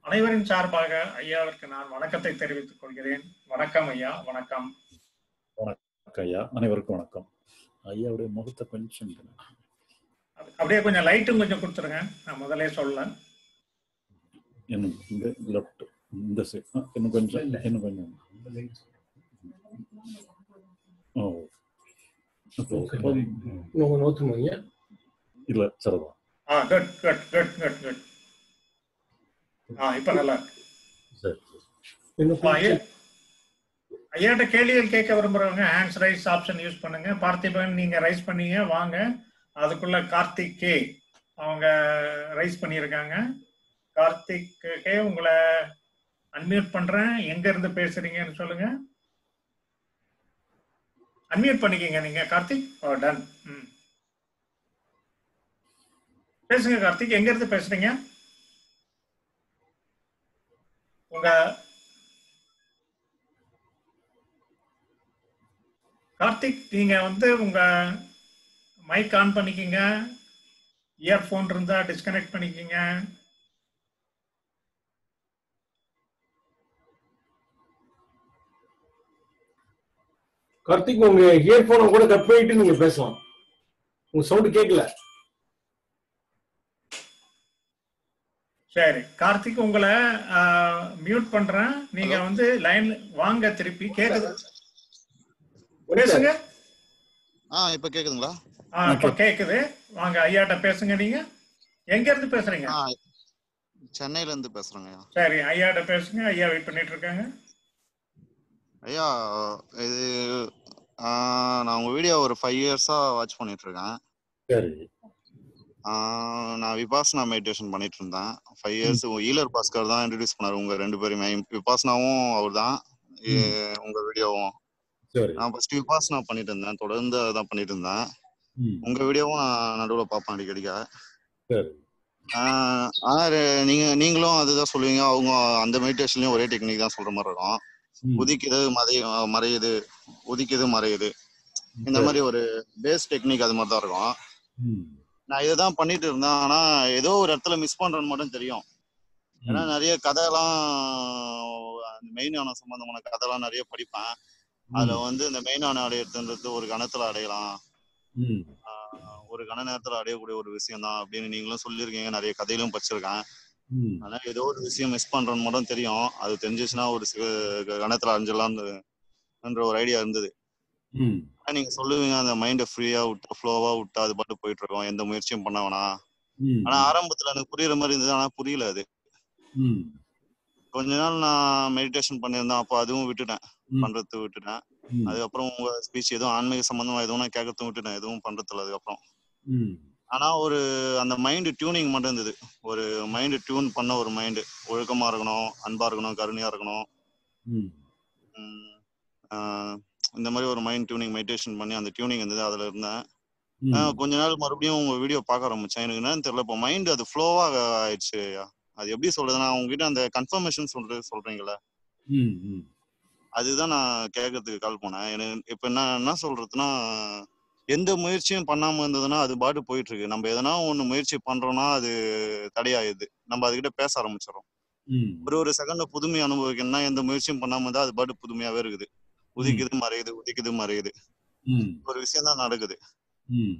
அனைவரின் சார்பாக ஐயாவிற்கு நான் வணக்கத்தை தெரிவித்துக் கொள்கிறேன் வணக்கம் ஐயா வணக்கம் வணக்கம் ஐயா அனைவருக்கும் வணக்கம் ஐயாவுடைய முகத்தை கொஞ்சம் அது- அப்படியே கொஞ்சம் லைட்டும் கொஞ்சம் கொடுத்துருங்க நான் முதலே சொல்லல இன்னும் இந்த லெஃப்ட் இந்த சைட் இன்னும் கொஞ்சம் இன்னும் கொஞ்சம் ஓ அப்போ போதும். இன்னும் நோத்துமாங்க இல்ல சரிதான் ஆ good good good good good ஆ இப்ப நல்லா இருக்கு சரி சரி. இன்னும் ஆ, ஐயா ஐயாட்ட கேள்விகள் கேட்க விரும்புறவங்க ஹேண்ட்ஸ் ரைஸ் ஆப்ஷன் யூஸ் பண்ணுங்க பார்த்திபன் நீங்க ரைஸ் பண்ணீங்க வாங்க அதுக்குள்ள கார்த்திக் கே அவங்க ரைஸ் பண்ணியிருக்காங்க கார்த்திக் கே உங்களை அன்மியூட் பண்றேன் எங்க இருந்து பேசுறீங்கன்னு சொல்லுங்க அன்மியூட் பண்ணிக்கங்க நீங்க கார்த்திக் ஓ டன் ம் பேசுங்க கார்த்திக் எங்க இருந்து பேசுறீங்க உங்க கார்த்திக் நீங்க வந்து உங்க மைக் ஆன் பண்ணிக்கிங்க இயர்போன் இருந்தா டிஸ்கனெக்ட் பண்ணிக்கிங்க கார்த்திக் உங்க இயர்போனை கூட கட் பண்ணிட்டு நீங்க பேசலாம் உங்க சவுண்ட் கேட்கல சரி கார்த்திக் உங்களை மியூட் பண்றேன் நீங்க வந்து லைன் வாங்க திருப்பி கேக்குது பேசுங்க ஆ இப்ப கேக்குதுங்களா ஆ, இப்ப கேக்குது வாங்க ஐயாட்ட பேசுங்க நீங்க எங்க இருந்து பேசுறீங்க ஆ சென்னையில இருந்து பேசுறேங்க ஐயா சரி ஐயாட்ட பேசுங்க ஐயா வெயிட் பண்ணிட்டு இருக்காங்க ஐயா இது ஆ, நான் உங்க வீடியோ ஒரு ஃபைவ் இயர்ஸா வாட்ச் பண்ணிட்டு இருக்கேன் சரி ஆ, நான் விபாசனா மெடிடேஷன் பண்ணிட்டு இருந்தேன் ஃபைவ் இயர்ஸ் ஈலர் பாஸ்கர் தான் இன்ட்ரடியூஸ் பண்ணாரு உங்க ரெண்டு பேருமே விபாசனாவும் அவர் தான் உங்க வீடியோவும் சரி நான் ஃபர்ஸ்ட் விபாசனா பண்ணிட்டு இருந்தேன் தொடர்ந்து அதான் பண்ணிட்டு இருந்தேன் ம், உங்க வீடியோவும் நான் நடுவில் பார்ப்பேன் அடிக்கடிக்க சரி ஆஹ் ஆனா ரெ- நீங்க நீங்களும் அதுதான் சொல்லுவீங்க அவங்க அந்த மெடிடேஷன்லயும் ஒரே டெக்னிக் தான் சொல்ற மாதிரி இருக்கும் ம், உதிக்குது மறைய மறையுது உதிக்குது மறையுது இந்த சரி. மாதிரி ஒரு பேஸ் டெக்னிக் அது மாதிரி தான் இருக்கும் ம், நான் இதை தான் பண்ணிட்டு இருந்தேன் ஆனா ஏதோ ஒரு இடத்துல மிஸ் பண்றேன்னு மட்டும் தெரியும் ஏன்னா ம், நிறைய கதையெல்லாம் மெயின் ஆன சம்பந்தமான கதைலாம் நிறைய படிப்பேன் அதுல வந்து இந்த மெயின் ஆன அடையிறதுன்றது ஒரு கணத்துல அடையலாம் ம், ஆஹ் ஒரு கண நேரத்துல அடையக்கூடிய ஒரு விஷயம் தான் அப்படின்னு நீங்களும் சொல்லியிருக்கீங்க நிறைய கதையிலும் படிச்சிருக்கேன் ம், ஆனா ஏதோ ஒரு விஷயம் மிஸ் பண்றோன்னு மட்டும் தெரியும் அது தெரிஞ்சிச்சுன்னா ஒரு சில கணத்துல அடைஞ்சிடலாம்னு என்ற ஒரு ஐடியா இருந்தது ம், ஆனா நீங்க சொல்லுவீங்க அந்த மைண்டை ஃப்ரீயா விட்டா ஃப்ளோவா விட்டா அது பாட்டு போயிட்டு இருக்கோம் எந்த முயற்சியும் பண்ண வேணாம் ம், ஆனா ஆரம்பத்துல எனக்கு புரியுற மாதிரி இருந்தது ஆனா புரியல அது ம், கொஞ்ச நாள் நான் மெடிடேஷன் பண்ணியிருந்தேன் அப்போ அதுவும் விட்டுட்டேன் ம், பண்றது விட்டுட்டேன் ம், அதுக்கப்புறம் உங்க ஸ்பீச் எதுவும் ஆன்மீக சம்பந்தமா எதுவும் நான் கேட்கறதும் விட்டுட்டேன் எதுவும் பண்றதில்ல அதுக்கப்புறம் ம், ஆனா ஒரு அந்த மைண்ட் டியூனிங் மட்டும் இருந்தது ஒரு மைண்ட் டியூன் பண்ண ஒரு மைண்ட் ஒழுக்கமா இருக்கணும் அன்பா இருக்கணும் கருணையா இருக்கணும் ம், உம் ஆஹ் இந்த மாதிரி ஒரு மைண்ட் டியூனிங் மெடிடேஷன் பண்ணி அந்த டியூனிங் இருந்தது அதுல இருந்தேன் ம், ஆஹ் கொஞ்ச நாள் மறுபடியும் உங்க வீடியோ பார்க்க ஆரம்பிச்சேன் எனக்கு என்னன்னு தெரியல இப்போ மைண்ட் அது ஃப்ளோவா ஆயிடுச்சு அது எப்படி சொல்றது நான் உங்ககிட்ட அந்த கன்ஃபர்மேஷன் சொல்றது சொல்றீங்களா ம், ம், அதுதான் நான் கேட்கறதுக்கு கால் பண்ணேன் எனக்கு இப்ப என்ன என்ன சொல்றதுன்னா எந்த முயற்சியும் பண்ணாம இருந்ததுன்னா அது பாட்டு போயிட்டு இருக்கு நம்ம எதனா ஒண்ணு முயற்சி பண்றோம்னா அது தடையாயுது நம்ம அதுகிட்ட பேச ஆரம்பிச்சிடறோம் ம், ஒரு ஒரு செகண்ட் புதுமை அனுபவிக்கணும்னா எந்த முயற்சியும் பண்ணாம இருந்தா அது பாட்டு புதுமையாவே இருக்குது உதிக்குது மறையுது உதிக்குது மறையுது ம், ஒரு விஷயம் தான் நடக்குது ம்.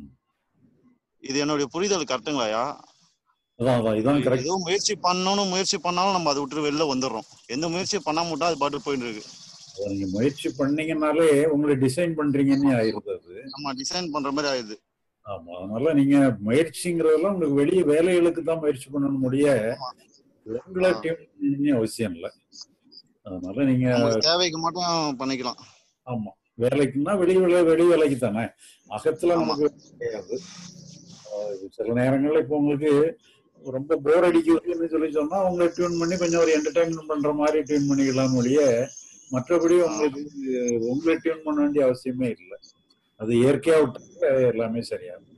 இது என்னுடைய புரிதல் கரெக்டுங்களாயா அதான் அதான் இதான் கரெக்ட் ஏதோ முயற்சி பண்ணணும்னு முயற்சி பண்ணாலும் நம்ம அதை விட்டு வெளில வந்துடுறோம் எந்த முயற்சி பண்ணாம விட்டா அது பாட்டு போயிட்டு இருக்கு நீங்க முயற்சி பண்ணீங்கன்னாலே உங்களை டிசைன் பண்றீங்கன்னு ஆயிருது அது நம்ம டிசைன் பண்ற மாதிரி ஆயிடுது ஆமா அதனால நீங்க முயற்சிங்கிறதெல்லாம் உங்களுக்கு வெளிய வேலைகளுக்கு தான் முயற்சி பண்ணணும் முடிய உங்களை ஆ. டியூன் பண்ணணும்னு அவசியம் இல்லை அதனால நீங்க நமக்கு தேவைக்கு மட்டும் பண்ணிக்கலாம் ஆமா வேலைக்குன்னா வெளி வேலை வெளி வேலைக்கு தானே அகத்துல ஆமா. நமக்கு வேலை கிடையாது ஆஹ் சில நேரங்கள்ல இப்போ உங்களுக்கு ரொம்ப போர் அடிக்குதுன்னு சொல்லி சொன்னா உங்களை டியூன் பண்ணி கொஞ்சம் ஒரு என்டர்டைன்மெண்ட் பண்ற மாதிரி டியூன் பண்ணிக்கலாம் ஒழிய மற்றபடி உங்களுக்கு உங்களை டியூன் பண்ண வேண்டிய அவசியமே இல்லை அது இயற்கையா விட்டாங்க எல்லாமே சரியாகும்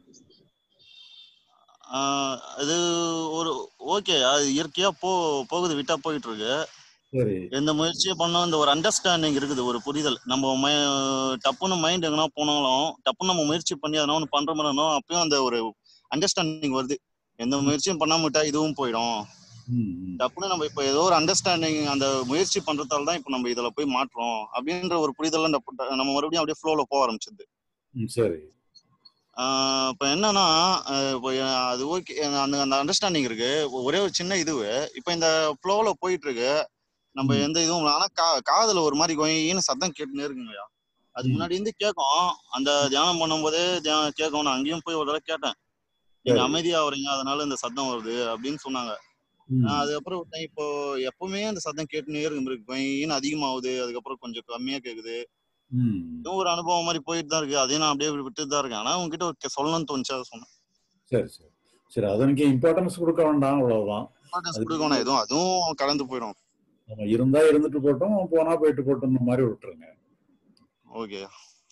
ஆஹ் அது ஒரு ஓகே அது இயற்கையா போ போகுது விட்டா போயிட்டு இருக்கு சரி எந்த முயற்சியும் பண்ணோம் இந்த ஒரு அண்டர்ஸ்டாண்டிங் இருக்குது ஒரு புரிதல் நம்ம மை- டப்புன்னு மைண்ட் எங்கன்னா போனாலும் டப்புன்னு நம்ம முயற்சி பண்ணி அதனால ஒன்று பண்ற மாதிரி இருந்தோம் அப்பயும் அந்த ஒரு அண்டர்ஸ்டாண்டிங் வருது எந்த முயற்சியும் பண்ணாம விட்டா இதுவும் போயிடும் ம், ம். டப்புன்னு நம்ம இப்ப ஏதோ ஒரு அண்டர்ஸ்டாண்டிங் அந்த முயற்சி பண்றதால தான் இப்ப நம்ம இதுல போய் மாற்றோம் அப்படின்ற ஒரு புரிதல் நம்ம மறுபடியும் அப்படியே ஃப்ளோல போக ஆரம்பிச்சது ம், சரி ஆஹ் இப்ப என்னன்னா ஆஹ் இப்போ எ- அது ஓகே அந்த அந்த அண்டர்ஸ்டாண்டிங் இருக்கு ஒரே ஒரு சின்ன இதுவு இப்ப இந்த ஃப்ளோல போயிட்டு இருக்கு நம்ம ம். எந்த இதுவும் இல்ல. ஆனா கா காதுல ஒரு மாதிரி கொயின்னு சத்தம் கேட்டுனே இருக்குங்கய்யா அது ம். முன்னாடி இருந்து கேட்கும் அந்த தியானம் பண்ணும்போதே தியானம் கேட்கும் நான் அங்கேயும் போய் ஒரு தடவை கேட்டேன் நீங்க சரி. அமைதியா வரீங்க அதனால இந்த சத்தம் வருது அப்படின்னு சொன்னாங்க ம், நான் அதுக்கப்புறம் விட்டேன் இப்போ எப்பவுமே அந்த சத்தம் கேட்டுனே இருக்கு கொயின்னு அதிகமாகுது அதுக்கப்புறம் கொஞ்சம் கம்மியா கேக்குது ம். இதுவும் ஒரு அனுபவம் மாதிரி போயிட்டு தான் இருக்கு அதையும் நான் அப்படியே விட்டுட்டு தான் இருக்கேன் ஆனா உங்ககிட்ட ஒரு கே- சொல்லணும்னு தோணுச்சு அதை சொன்னேன் சரி சரி சரி அதனுக்கு இம்பார்ட்டன்ஸ் கொடுக்க வேண்டாம் அவ்வளவுதான் இம்பார்ட்டன்ஸ் அதுக்கு கொடுக்கணும் எதுவும் அதுவும் கலந்து போயிடும் நம்ம இருந்தா இருந்துட்டு போட்டோம் போனா போயிட்டு போட்டோம் இந்த மாதிரி விட்டுருங்க ஓகே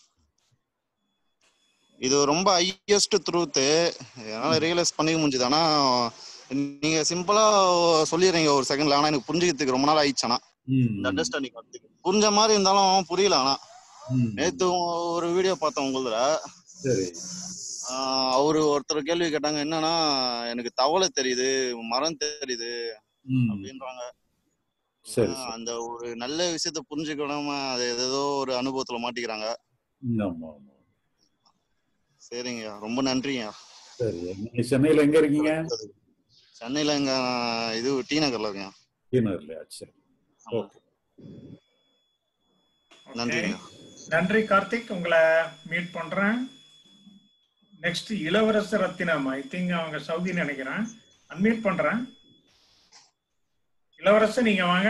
இது ரொம்ப ஹையஸ்ட் ட்ரூத்து என்னால ரியலைஸ் பண்ணிக்க முடிஞ்சது ஆனா நீங்க சிம்பிளா சொல்லிடுறீங்க ஒரு செகண்ட்ல ஆனா எனக்கு புரிஞ்சுக்கிறதுக்கு ரொம்ப நாள் ஆயிடுச்சு ஆனா ம், இந்த அண்டர்ஸ்டாண்டிங் வரதுக்கு புரிஞ்ச மாதிரி இருந்தாலும் புரியல ஆனா ம். நேத்து ஒரு வீடியோ பார்த்தேன் உங்களதுல சரி ஆஹ் அவரு ஒருத்தர் கேள்வி கேட்டாங்க என்னன்னா எனக்கு தவளை தெரியுது மரம் தெரியுது ம். அப்படின்றாங்க சரி ஆஹ் சரி அந்த ஒரு நல்ல விஷயத்த புரிஞ்சுக்காம அது ஏதோ ஒரு அனுபவத்துல மாட்டிக்கிறாங்க ம், ஆமா ஆமா சரிங்கய்யா ரொம்ப நன்றிங்கய்யா சரி நீங்க சென்னையில எங்க இருக்கீங்க சென்னையில எங்க இது டி நகர்ல இருக்கேன் டீனர் இல்லையா சரி ஆமா. ஓகே நன்றிங்க நன்றி கார்த்திக் உங்களை மீட் பண்றேன் நெக்ஸ்ட் இளவரசர் ரத்தினம் ஐ திங்க் அவங்க சவுதி நினைக்கிறேன் அன்மீட் பண்றேன் இளவரசர் நீங்க வாங்க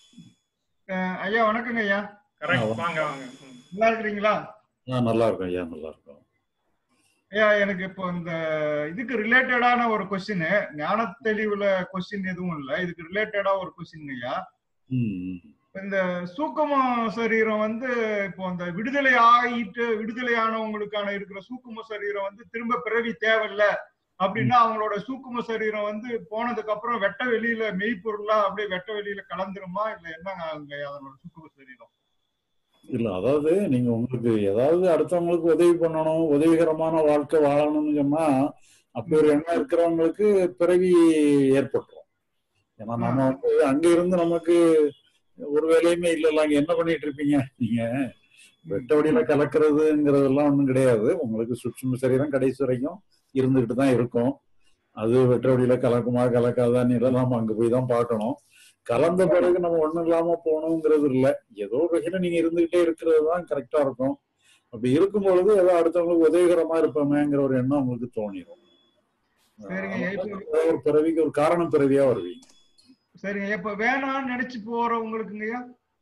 அஹ் ஐயா வணக்கங்க ஐயா ஆ, கரெக்ட் வணக்கம். வாங்க வாங்க ம். நல்லா இருக்கிறீங்களா ஆ நல்லா இருக்கும் ஐயா நல்லா இருக்கும் ஐயா எனக்கு இப்போ இந்த இதுக்கு ரிலேட்டடான ஒரு கொஸ்டின் ஞான தெளிவுல கொஸ்டின் எதுவும் இல்லை இதுக்கு ரிலேட்டடா ஒரு கொஸ்டின் ஐயா ம், ம். இந்த சூக்கும சரீரம் வந்து இப்போ அந்த விடுதலை ஆகிட்டு விடுதலை ஆனவங்களுக்கான இருக்கிற சூக்கும சரீரம் வந்து திரும்ப பிறவி தேவையில்ல அப்படின்னா அவங்களோட சூக்கும சரீரம் வந்து போனதுக்கு அப்புறம் வெட்ட வெளியில மெய்ப்பொருளா அப்படியே வெட்ட வெளியில கலந்துருமா இல்ல என்னங்க ஆகுங்க ஐயா அதனோட சூக்கும சரீரம் இல்ல அதாவது நீங்க உங்களுக்கு ஏதாவது அடுத்தவங்களுக்கு உதவி பண்ணணும் உதவிகரமான வாழ்க்கை வாழணும்னு சொன்னா அப்படி ஒரு எண்ணம் இருக்கிறவங்களுக்கு பிறவி ஏற்பட்டுரும் ஏன்னா நம்ம வந்து அங்க இருந்து நமக்கு ஒரு வேலையுமே இல்லைல்ல அங்க என்ன பண்ணிட்டு இருப்பீங்க நீங்க வெட்ட வழியில கலக்கிறதுங்கிறதெல்லாம் ஒண்ணும் கிடையாது உங்களுக்கு சுற்றும சரீரம் கடைசி வரைக்கும் இருந்துகிட்டு தான் இருக்கும் அது வெட்ட வழியில கலக்குமா கலக்காதான்னு நம்ம அங்க போய் தான் பார்க்கணும் கலந்த பிறகு நம்ம ஒண்ணும் இல்லாம போகணுங்கிறது இல்ல ஏதோ ஒரு வகையில நீங்க இருந்துகிட்டே இருக்கிறது தான் கரெக்டா இருக்கும் அப்படி இருக்கும் பொழுது ஏதோ அடுத்தவங்களுக்கு உதவிகரமா இருப்போமேங்கிற ஒரு எண்ணம் உங்களுக்கு தோணிடும் சரிங்க, அதனால ஒரு பிறவிக்கு ஒரு காரணம் பிறவியா வருவீங்க சரிங்க இப்ப வேணாம்னு நினைச்சு போறவங்களுக்குங்க ஐயா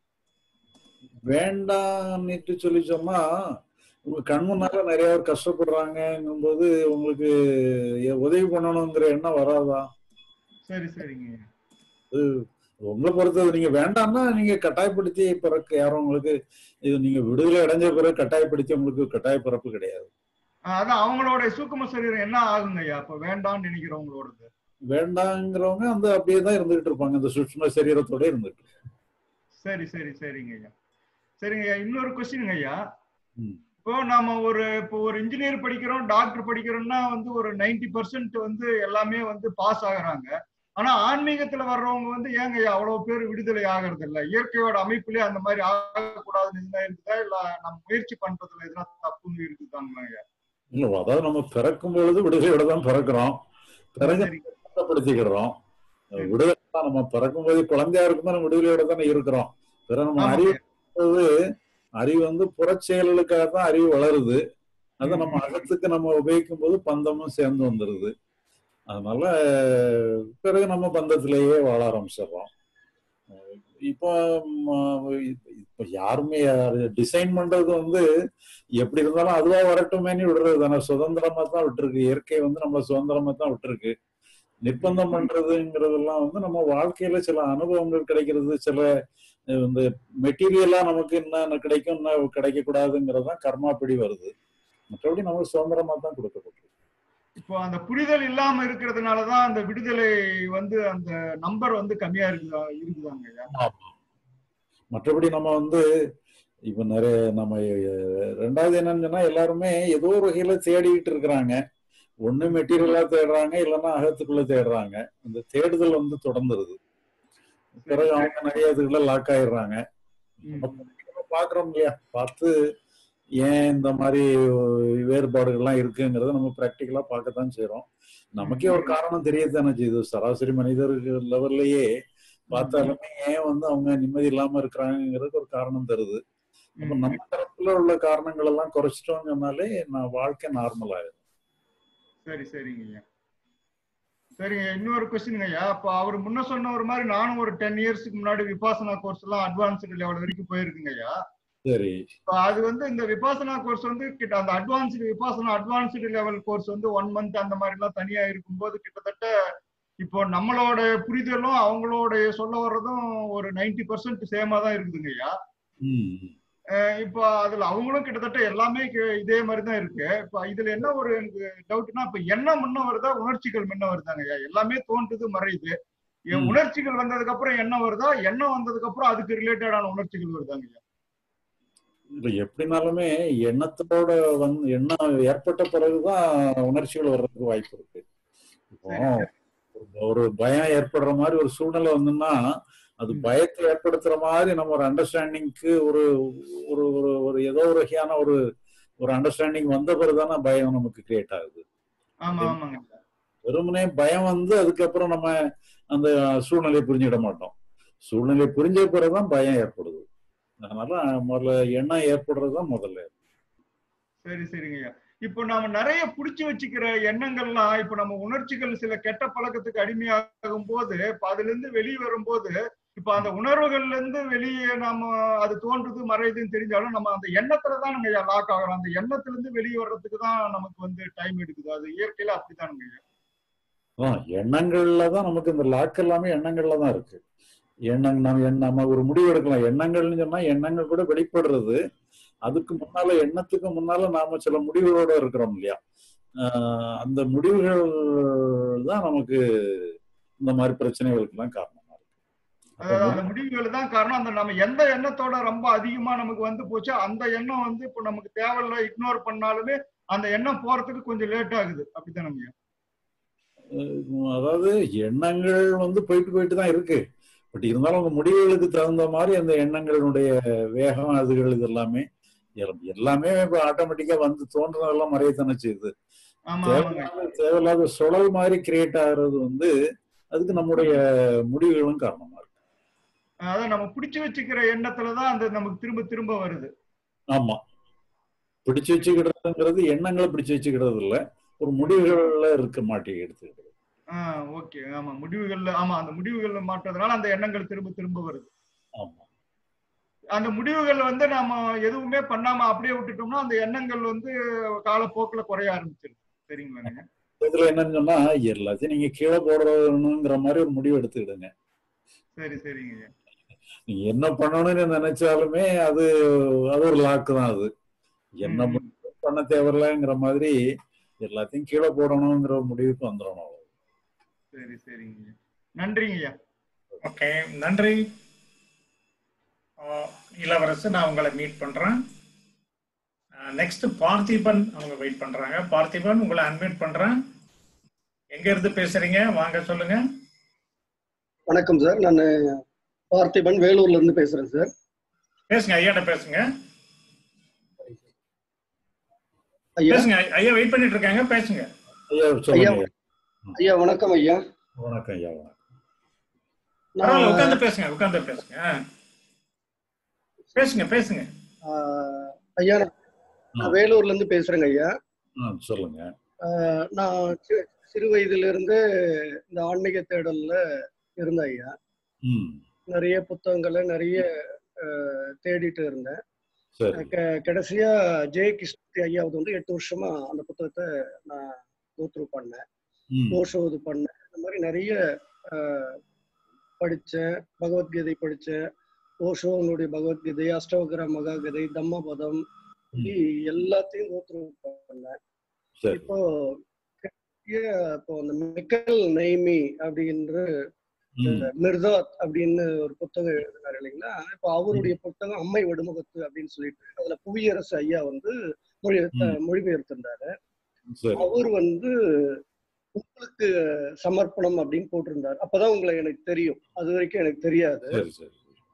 வேண்டாம்னுட்டு சொல்லி சொன்னா உங்க கண் முன்னால நிறைய பேர் கஷ்டப்படுறாங்கங்கும் போது உங்களுக்கு எ- உதவி பண்ணணுங்கிற எண்ணம் வராதா சரி சரிங்க ஐயா உங்களை பொறுத்தது நீங்க வேண்டாம்னா நீங்க கட்டாயப்படுத்தி பிறக்க யாரும் உங்களுக்கு இது நீங்க விடுதலை அடைஞ்ச பிறகு கட்டாயப்படுத்தி உங்களுக்கு கட்டாய பிறப்பு கிடையாது ஆஹ் அதான் அவங்களோட சூக்கும சரீரம் என்ன ஆகுங்க ஐயா அப்ப வேண்டாம்னு நினைக்கிறவங்களோடது வேண்டாங்கிறவங்க அந்த அப்படியே தான் இருந்துகிட்டு இருப்பாங்க இந்த சூட்சும சரீரத்தோட இருந்துட்டு இருப்பாங்க. சரி சரி சரிங்க ஐயா சரிங்க ஐயா இன்னொரு கொஸ்டினுங்க ஐயா ம். இப்போ நாம ஒரு இப்போ ஒரு இன்ஜினியர் படிக்கிறோம் டாக்டர் படிக்கிறோம்னா வந்து ஒரு 90% பர்சன்ட் வந்து எல்லாமே வந்து பாஸ் ஆகுறாங்க ஆனா ஆன்மீகத்துல வர்றவங்க வந்து ஏங்க ஐயா அவ்வளவு பேர் விடுதலை ஆகிறது இல்ல இயற்கையோட அமைப்பிலே அந்த மாதிரி ஆகக்கூடாதுன்னு எதுனா இருக்குதா இல்ல நம்ம முயற்சி பண்றதுல எதுனா தப்புன்னு இருக்குதாங்களா ஐயா இல்ல அதாவது நம்ம பிறக்கும் பொழுது விடுதலையோட தான் பிறக்கிறோம் பிறகு சரி கஷ்டப்படுத்திக்கிறோம் விடுதலை தான் நம்ம பிறக்கும் போது குழந்தையா இருக்கும்போது நம்ம விடுதலையோட தானே இருக்கிறோம் பிற நம்ம ஆமாங்க. அறிவு வந்து அறிவு வந்து புறச்செயல்களுக்காக தான் அறிவு வளருது அதை ம். நம்ம அகத்துக்கு நம்ம உபயோகிக்கும் போது பந்தமும் சேர்ந்து வந்துருது அதனால பிறகு நம்ம பந்தத்திலேயே வாழ ஆரம்பிச்சிடுறோம் இப்போ ம, இப்போ யாருமே டிசைன் பண்றது வந்து எப்படி இருந்தாலும் அதுவா வரட்டுமேனு விடுறது தானே சுதந்திரமா தான் விட்டுருக்கு இயற்கை வந்து நம்மள சுதந்திரமா தான் விட்டுருக்கு நிர்பந்தம் பண்றதுங்கிறதெல்லாம் வந்து நம்ம வாழ்க்கையில சில அனுபவங்கள் கிடைக்கிறது சில அஹ், இந்த மெட்டீரியலா நமக்கு என்ன கிடைக்கும் என்ன கிடைக்க கூடாதுங்கிறதான் கர்மாப்படி வருது மற்றபடி நமக்கு சுதந்திரமா தான் கொடுக்கப்பட்டிருக்கு இப்போ அந்த புரிதல் இல்லாம இருக்கிறதுனாலதான் அந்த விடுதலை வந்து அந்த நம்பர் வந்து கம்மியா இருக்குதா இருக்குதாங்க ஐயா மற்றபடி நம்ம வந்து இப்ப நிறைய நம்ம அஹ், ரெண்டாவது என்னன்னு சொன்னா எல்லாருமே ஏதோ ஒரு வகையில தேடிக்கிட்டு இருக்கிறாங்க ஒண்ணு மெட்டீரியலா தேடுறாங்க இல்லைன்னா அகத்துக்குள்ள தேடுறாங்க அந்த தேடுதல் வந்து தொடர்ந்துருது பிறகு அவங்க நிறைய இதுக்குள்ள லாக் ஆயிடுறாங்க ம். நம்ம பாக்குறோம் இல்லையா பார்த்து ஏன் இந்த மாதிரி வேறுபாடுகள்லாம் இருக்குங்கிறத நம்ம பிராக்டிக்கலா பார்க்கத்தான் செய்றோம் நமக்கே ஒரு காரணம் தெரியத்தானே செய்யுது சராசரி மனிதருக்கு லெவல்லையே பார்த்தாலுமே ஏன் வந்து அவங்க நிம்மதி இல்லாம இருக்கிறாங்கிறதுக்கு ஒரு காரணம் தருது அப்ப ம். நம்ம தரப்புல உள்ள காரணங்கள் எல்லாம் குறைச்சிட்டோம்னாலே நான் வாழ்க்கை நார்மல் ஆயிடும் சரி சரிங்க ஐயா சரிங்க இன்னொரு கொஸ்டினுங்க ஐயா அப்ப அவர் முன்ன சொன்ன ஒரு மாதிரி நானும் ஒரு டென் இயர்ஸ்க்கு முன்னாடி விபாசனா கோர்ஸ் எல்லாம் அட்வான்ஸ்டு லெவல் வரைக்கும் போயிருக்குங்க ஐயா சரி இப்ப அது வந்து இந்த விபாசனா கோர்ஸ் வந்து கிட்ட அந்த advanced Vipassana advanced level course வந்து ஒன் மந்த் அந்த மாதிரி எல்லாம் தனியா இருக்கும்போது கிட்டத்தட்ட இப்போ நம்மளோட புரிதலும் அவங்களோட சொல்ல வர்றதும் ஒரு நைன்டி பர்சன்ட் சேமா தான் இருக்குதுங்க ஐயா ம் அஹ் இப்போ அதுல அவங்களும் கிட்டத்தட்ட எல்லாமே கி- இதே மாதிரி தான் இருக்கு இப்போ இதுல என்ன ஒரு எனக்கு டவுட்னா இப்ப எண்ணம் முன்ன வருதா உணர்ச்சிகள் முன்ன வருதாங்க ஐயா எல்லாமே தோன்றுது மறையுது என் ம். உணர்ச்சிகள் வந்ததுக்கு அப்புறம் எண்ணம் வருதா எண்ணம் வந்ததுக்கு அப்புறம் அதுக்கு ரிலேட்டடான உணர்ச்சிகள் வருதாங்க ஐயா இல்ல எப்படினாலுமே எண்ணத்தோட வந்து எண்ணம் ஏற்பட்ட பிறகுதான் உணர்ச்சிகள் வர்றதுக்கு வாய்ப்பு இருக்கு இப்போ சரி, ஒரு- ஒரு பயம் ஏற்படுற மாதிரி ஒரு சூழ்நிலை வந்துன்னா அது ம். பயத்தை ஏற்படுத்துற மாதிரி நம்ம ஒரு அண்டர்ஸ்டாண்டிங்க்கு ஒரு ஒரு ஒரு ஒரு ஏதோ ஒரு வகையான ஒரு ஒரு அண்டர்ஸ்டாண்டிங் வந்த பிறகுதானே பயம் நமக்கு கிரியேட் ஆகுது ஆமா ஆமாங்க ஐயா. வெறுமனே பயம் வந்து அதுக்கப்புறம் நம்ம அந்த சூழ்நிலையை புரிஞ்சிட மாட்டோம் சூழ்நிலை புரிஞ்ச பிறகுதான் பயம் ஏற்படுது அதனால முதல்ல எண்ணம் ஏற்படுறதுதான் முதல்ல சரி சரிங்க ஐயா இப்போ நாம நிறைய புடிச்சு வச்சுக்கிற எண்ணங்கள்லாம் இப்போ நம்ம உணர்ச்சிகள் சில கெட்ட பழக்கத்துக்கு அடிமையாகும் போது இப்ப அதுல இருந்து வெளியே வரும்போது இப்ப அந்த உணர்வுகள்ல இருந்து வெளியே நாம அது தோன்றுது மறையுதுன்னு தெரிஞ்சாலும் நம்ம அந்த எண்ணத்துல தான் ஐயா லாக் ஆகிறோம் அந்த எண்ணத்துல இருந்து வெளியே வர்றதுக்கு தான் நமக்கு வந்து டைம் எடுக்குது அது இயற்கையில அப்படித்தானுங்க ஐயா அதான் எண்ணங்கள்ல தான் நமக்கு இந்த லாக் எல்லாமே எண்ணங்கள்ல தான் இருக்கு எண்ணம் நம்ம எண்ண- நம்ம ஒரு முடிவு எடுக்கலாம் எண்ணங்கள்னு சொன்னா எண்ணங்கள் கூட வெளிப்படுறது அதுக்கு முன்னால எண்ணத்துக்கு முன்னால நாம சில முடிவுகளோட இருக்கிறோம் இல்லையா ஆஹ் அந்த முடிவுகள் தான் நமக்கு இந்த மாதிரி பிரச்சனைகளுக்கு எல்லாம் காரணமா இருக்கு அதாவது அந்த முடிவுகள் தான் காரணம் அந்த நம்ம எந்த எண்ணத்தோட ரொம்ப அதிகமா நமக்கு வந்து போச்சோ அந்த எண்ணம் வந்து இப்போ நமக்கு தேவையில்ல இக்னோர் பண்ணாலுமே அந்த எண்ணம் போறதுக்கு கொஞ்சம் லேட் ஆகுது அப்படித்தானுங்க ஐயா அஹ் அதாவது எண்ணங்கள் வந்து போயிட்டு போயிட்டு தான் இருக்கு பட் இருந்தாலும் உங்க முடிவுகளுக்கு தகுந்த மாதிரி அந்த எண்ணங்களினுடைய வேகம் அதுகள் இது எல்லாமே எல்லாம் எல்லாமே இப்ப ஆட்டோமேட்டிக்கா வந்து தோன்றதெல்லாம் மறையத்தானே செய்யுது ஆமா ஆமாங்க தேவையில்லாத தேவையில்லாத சுழல் மாதிரி கிரியேட் ஆகுறது வந்து அதுக்கு நம்முடைய முடிவுகளும் காரணமா இருக்கு அதான் நம்ம பிடிச்சு வச்சுக்கிற எண்ணத்துலதான் அந்த நமக்கு திரும்ப திரும்ப வருது ஆமா பிடிச்சு வச்சுக்கிடுறதுங்கிறது எண்ணங்களை பிடிச்சு வச்சுக்கிறது இல்ல ஒரு முடிவுகள்ல இருக்க மாட்டி எடுத்துக்கிறது ஆஹ் ஓகே ஆமா முடிவுகள்ல ஆமா அந்த முடிவுகள்ல மாற்றதுனால அந்த எண்ணங்கள் திரும்ப திரும்ப வருது ஆமா அந்த முடிவுகள் வந்து நாம எதுவுமே பண்ணாம அப்படியே விட்டுட்டோம்னா அந்த எண்ணங்கள் வந்து காலப்போக்குல குறைய ஆரம்பிச்சிருது சரிங்களா இதுல என்னன்னு சொன்னா எல்லாத்தையும் நீங்க கீழே போடணுங்கிற மாதிரி ஒரு முடிவு எடுத்துக்கிடுங்க சரி சரிங்க ஐயா. நீங்க என்ன பண்ணணும்னு நினைச்சாலுமே அது அது ஒரு லாக்கு தான் அது என்ன ம், பண்ண தேவையில்லைங்கிற மாதிரி எல்லாத்தையும் கீழே போடணுங்கிற ஒரு முடிவுக்கு வந்துடணும் அவ்வளவு. சரி சரிங்க ஐயா. நன்றிங்க ஐயா ஓகே நன்றி ஆஹ் இளவரசு நான் உங்களை மீட் பண்றேன் நெக்ஸ்ட் பார்த்திபன் அவங்க வெயிட் பண்றாங்க பார்த்திபன் உங்களை அன்மியூட் பண்றேன் எங்க இருந்து பேசுறீங்க வாங்க சொல்லுங்க வணக்கம் சார் நான் பார்த்திபன் வேலூர்ல இருந்து பேசுறேன் சார் பேசுங்க ஐயாட்ட பேசுங்க ஐயா பேசுங்க ஐயா வெயிட் பண்ணிட்டு இருக்காங்க பேசுங்க ஐயா சொல்லுங்க ஐயா. ஐயா வணக்கம் ஐயா வணக்கம் ஐயா வணக்கம் பரவாயில்ல நான் உட்கார்ந்து பேசுங்க உட்கார்ந்து பேசுங்க ஆ. பேசுங்க பேசுங்க ஆஹ், ஐயா நான் வேலூர்ல இருந்து பேசுறேங்க ஐயா ஆ, சொல்லுங்க ஆஹ், நான் சி- சிறு வயதுல இருந்து இந்த ஆன்மீக தேடல்ல இருந்தேன் ஐயா ம் நிறைய புத்தகங்களை நிறைய ஆஹ், தேடிட்டு இருந்தேன் சரி க- கடைசியா ஜெய கிருஷ்ண ஐயாவது வந்து எட்டு வருஷமா அந்த புத்தகத்தை நான் கோத்ரூ பண்ணேன் ம் ஓஷோ இது பண்ணேன் இந்த மாதிரி நிறைய ஆஹ், படிச்சேன் பகவத்கீதை படிச்சேன் ஓஷோனுடைய பகவத்கீதை அஷ்டவகர மகாகதை தம்மபதம் இப்படி எல்லாத்தையும் கோத்ரூ பண்ணேன் சரி இப்போ பெரிய இப்போ அந்த மிக்கல் நெய்மி அப்படின்ற ம் மிர்தாத் அப்படின்னு ஒரு புத்தகம் எழுதினார் இல்லைங்களா இப்போ அவருடைய புத்தகம் அம்மை வடுமுகத்து அப்படின்னு சொல்லிட்டு அதுல புவியரசு ஐயா வந்து மொழி ம். மொழிபெயர்த்திருந்தாரு சரி அவர் வந்து உங்களுக்கு சமர்ப்பணம் அப்படின்னு போட்டிருந்தார் அப்பதான் உங்களை எனக்கு தெரியும் அது வரைக்கும் எனக்கு தெரியாது சரி சரி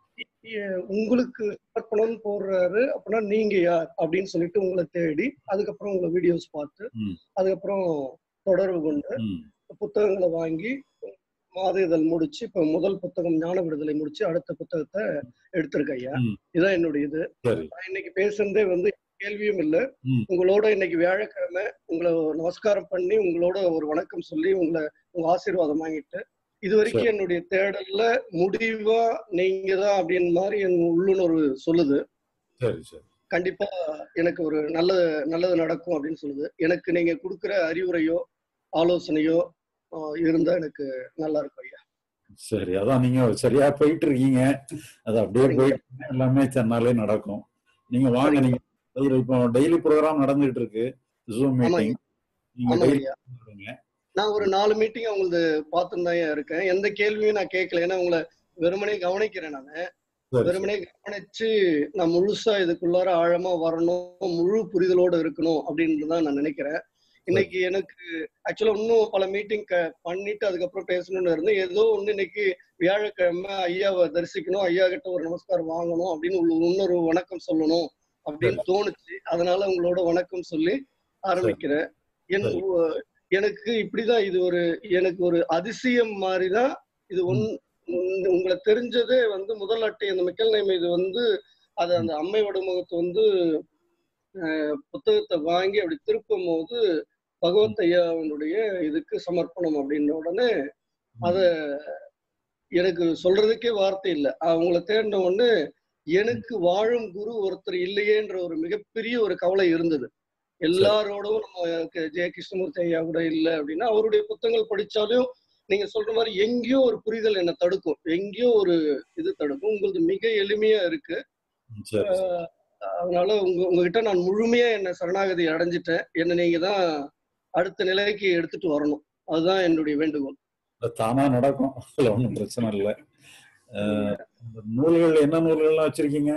ஏ- உங்களுக்கு சமர்ப்பணம் போடுறாரு அப்படின்னா நீங்க யார் அப்படின்னு சொல்லிட்டு உங்களை தேடி அதுக்கப்புறம் உங்களை வீடியோஸ் பார்த்து ம். அதுக்கப்புறம் தொடர்பு கொண்டு ம் புத்தகங்களை வாங்கி மாத இதழ் முடிச்சு இப்ப முதல் புத்தகம் ஞான விடுதலை முடிச்சு அடுத்த புத்தகத்தை எடுத்திருக்க ஐயா ம். இதான் என்னுடைய இது சரி நான் இன்னைக்கு பேசுனதே வந்து கேள்வியும் இல்ல ம். உங்களோட இன்னைக்கு வியாழக்கிழமை உங்களை நமஸ்காரம் பண்ணி உங்களோட ஒரு வணக்கம் சொல்லி உங்களை உங்க ஆசீர்வாதம் வாங்கிட்டு இது வரைக்கும் என்னுடைய தேடல்ல முடிவா நீங்க தான் அப்படின்னு மாதிரி என் உள்ளுணர்வு சொல்லுது சரி சரி கண்டிப்பா எனக்கு ஒரு நல்ல நல்லது நடக்கும் அப்படின்னு சொல்லுது எனக்கு நீங்க கொடுக்குற அறிவுரையோ ஆலோசனையோ ஆஹ் இருந்தா எனக்கு நல்லா இருக்கும் ஐயா சரி அதான் நீங்க சரியா போயிட்டு இருக்கீங்க அது அப்படியே சரிங்க. போயிட்டு எல்லாமே தன்னாலே நடக்கும் நீங்க வாங்க நீங்க daily- இப்போ டெய்லி ப்ரோக்ராம் நடந்துகிட்டு இருக்கு ஜூம் ஆமாங்க. மீட்டிங் நீங்க ஆமாங்க டெய்லி ஐயா நான் ஒரு நாலு மீட்டிங் அவங்களது பார்த்துன்னு தான் இருக்கேன் எந்த கேள்வியும் நான் கேட்கல ஏன்னா உங்களை வெறுமனே கவனிக்கிறேன் நான் வெறுமனே கவனிச்சு நான் முழுசா இதுக்குள்ளார ஆழமா வரணும் முழு புரிதலோட இருக்கணும் அப்படின்னு தான் நான் நினைக்கிறேன் இன்னைக்கு எனக்கு ஆக்சுவலா இன்னும் பல மீட்டிங் பண்ணிட்டு அதுக்கப்புறம் பேசணும்னு இருந்து ஏதோ ஒண்ணு இன்னைக்கு வியாழக்கிழமை ஐயாவை தரிசிக்கணும் ஐயா கிட்ட ஒரு நமஸ்காரம் வாங்கணும் அப்படின்னு உள்ள இன்னொரு வணக்கம் சொல்லணும் அப்படின்னு தோணுச்சு அதனால உங்களோட வணக்கம் சொல்லி ஆரம்பிக்கிறேன் என் சரி. உ- எனக்கு இப்படிதான் இது ஒரு எனக்கு ஒரு அதிசயம் மாதிரிதான் இது ஒன் உங்க- உங்களை தெரிஞ்சதே வந்து முதல் அட்டை அந்த மிக்கல் நேம் இது வந்து அது அந்த அம்மை வடுமுகத்தை வந்து அஹ், புத்தகத்தை வாங்கி அப்படி திருப்பும் போது பகவத் ஐயாவுடைய இதுக்கு சமர்ப்பணம் அப்படின்ன உடனே அத எனக்கு சொல்றதுக்கே வார்த்தை இல்லை அவங்கள தேடின உடனே எனக்கு வாழும் குரு ஒருத்தர் இல்லையேன்ற ஒரு மிகப்பெரிய ஒரு கவலை இருந்தது எல்லாரோடும் நம்ம க- ஜெய கிருஷ்ணமூர்த்தி ஐயா கூட இல்லை அப்படின்னா அவருடைய புத்தகங்கள் படிச்சாலும் நீங்க சொல்ற மாதிரி எங்கேயோ ஒரு புரிதல் என்ன தடுக்கும் எங்கேயோ ஒரு இது தடுக்கும் உங்களது மிக எளிமையா இருக்கு ம், சரி சரி. ஆஹ் அதனால உங்க உங்ககிட்ட நான் முழுமையா என்ன சரணாகதி அடைஞ்சிட்டேன் என்ன நீங்க தான் அடுத்த நிலைக்கு எடுத்துட்டு வரணும் அதுதான் என்னுடைய வேண்டுகோள் அது தானா நடக்கும் அதுல ஒன்றும் பிரச்சனை இல்லை அஹ், இந்த நூல்கள் என்ன நூல்கள்லாம் வச்சிருக்கீங்க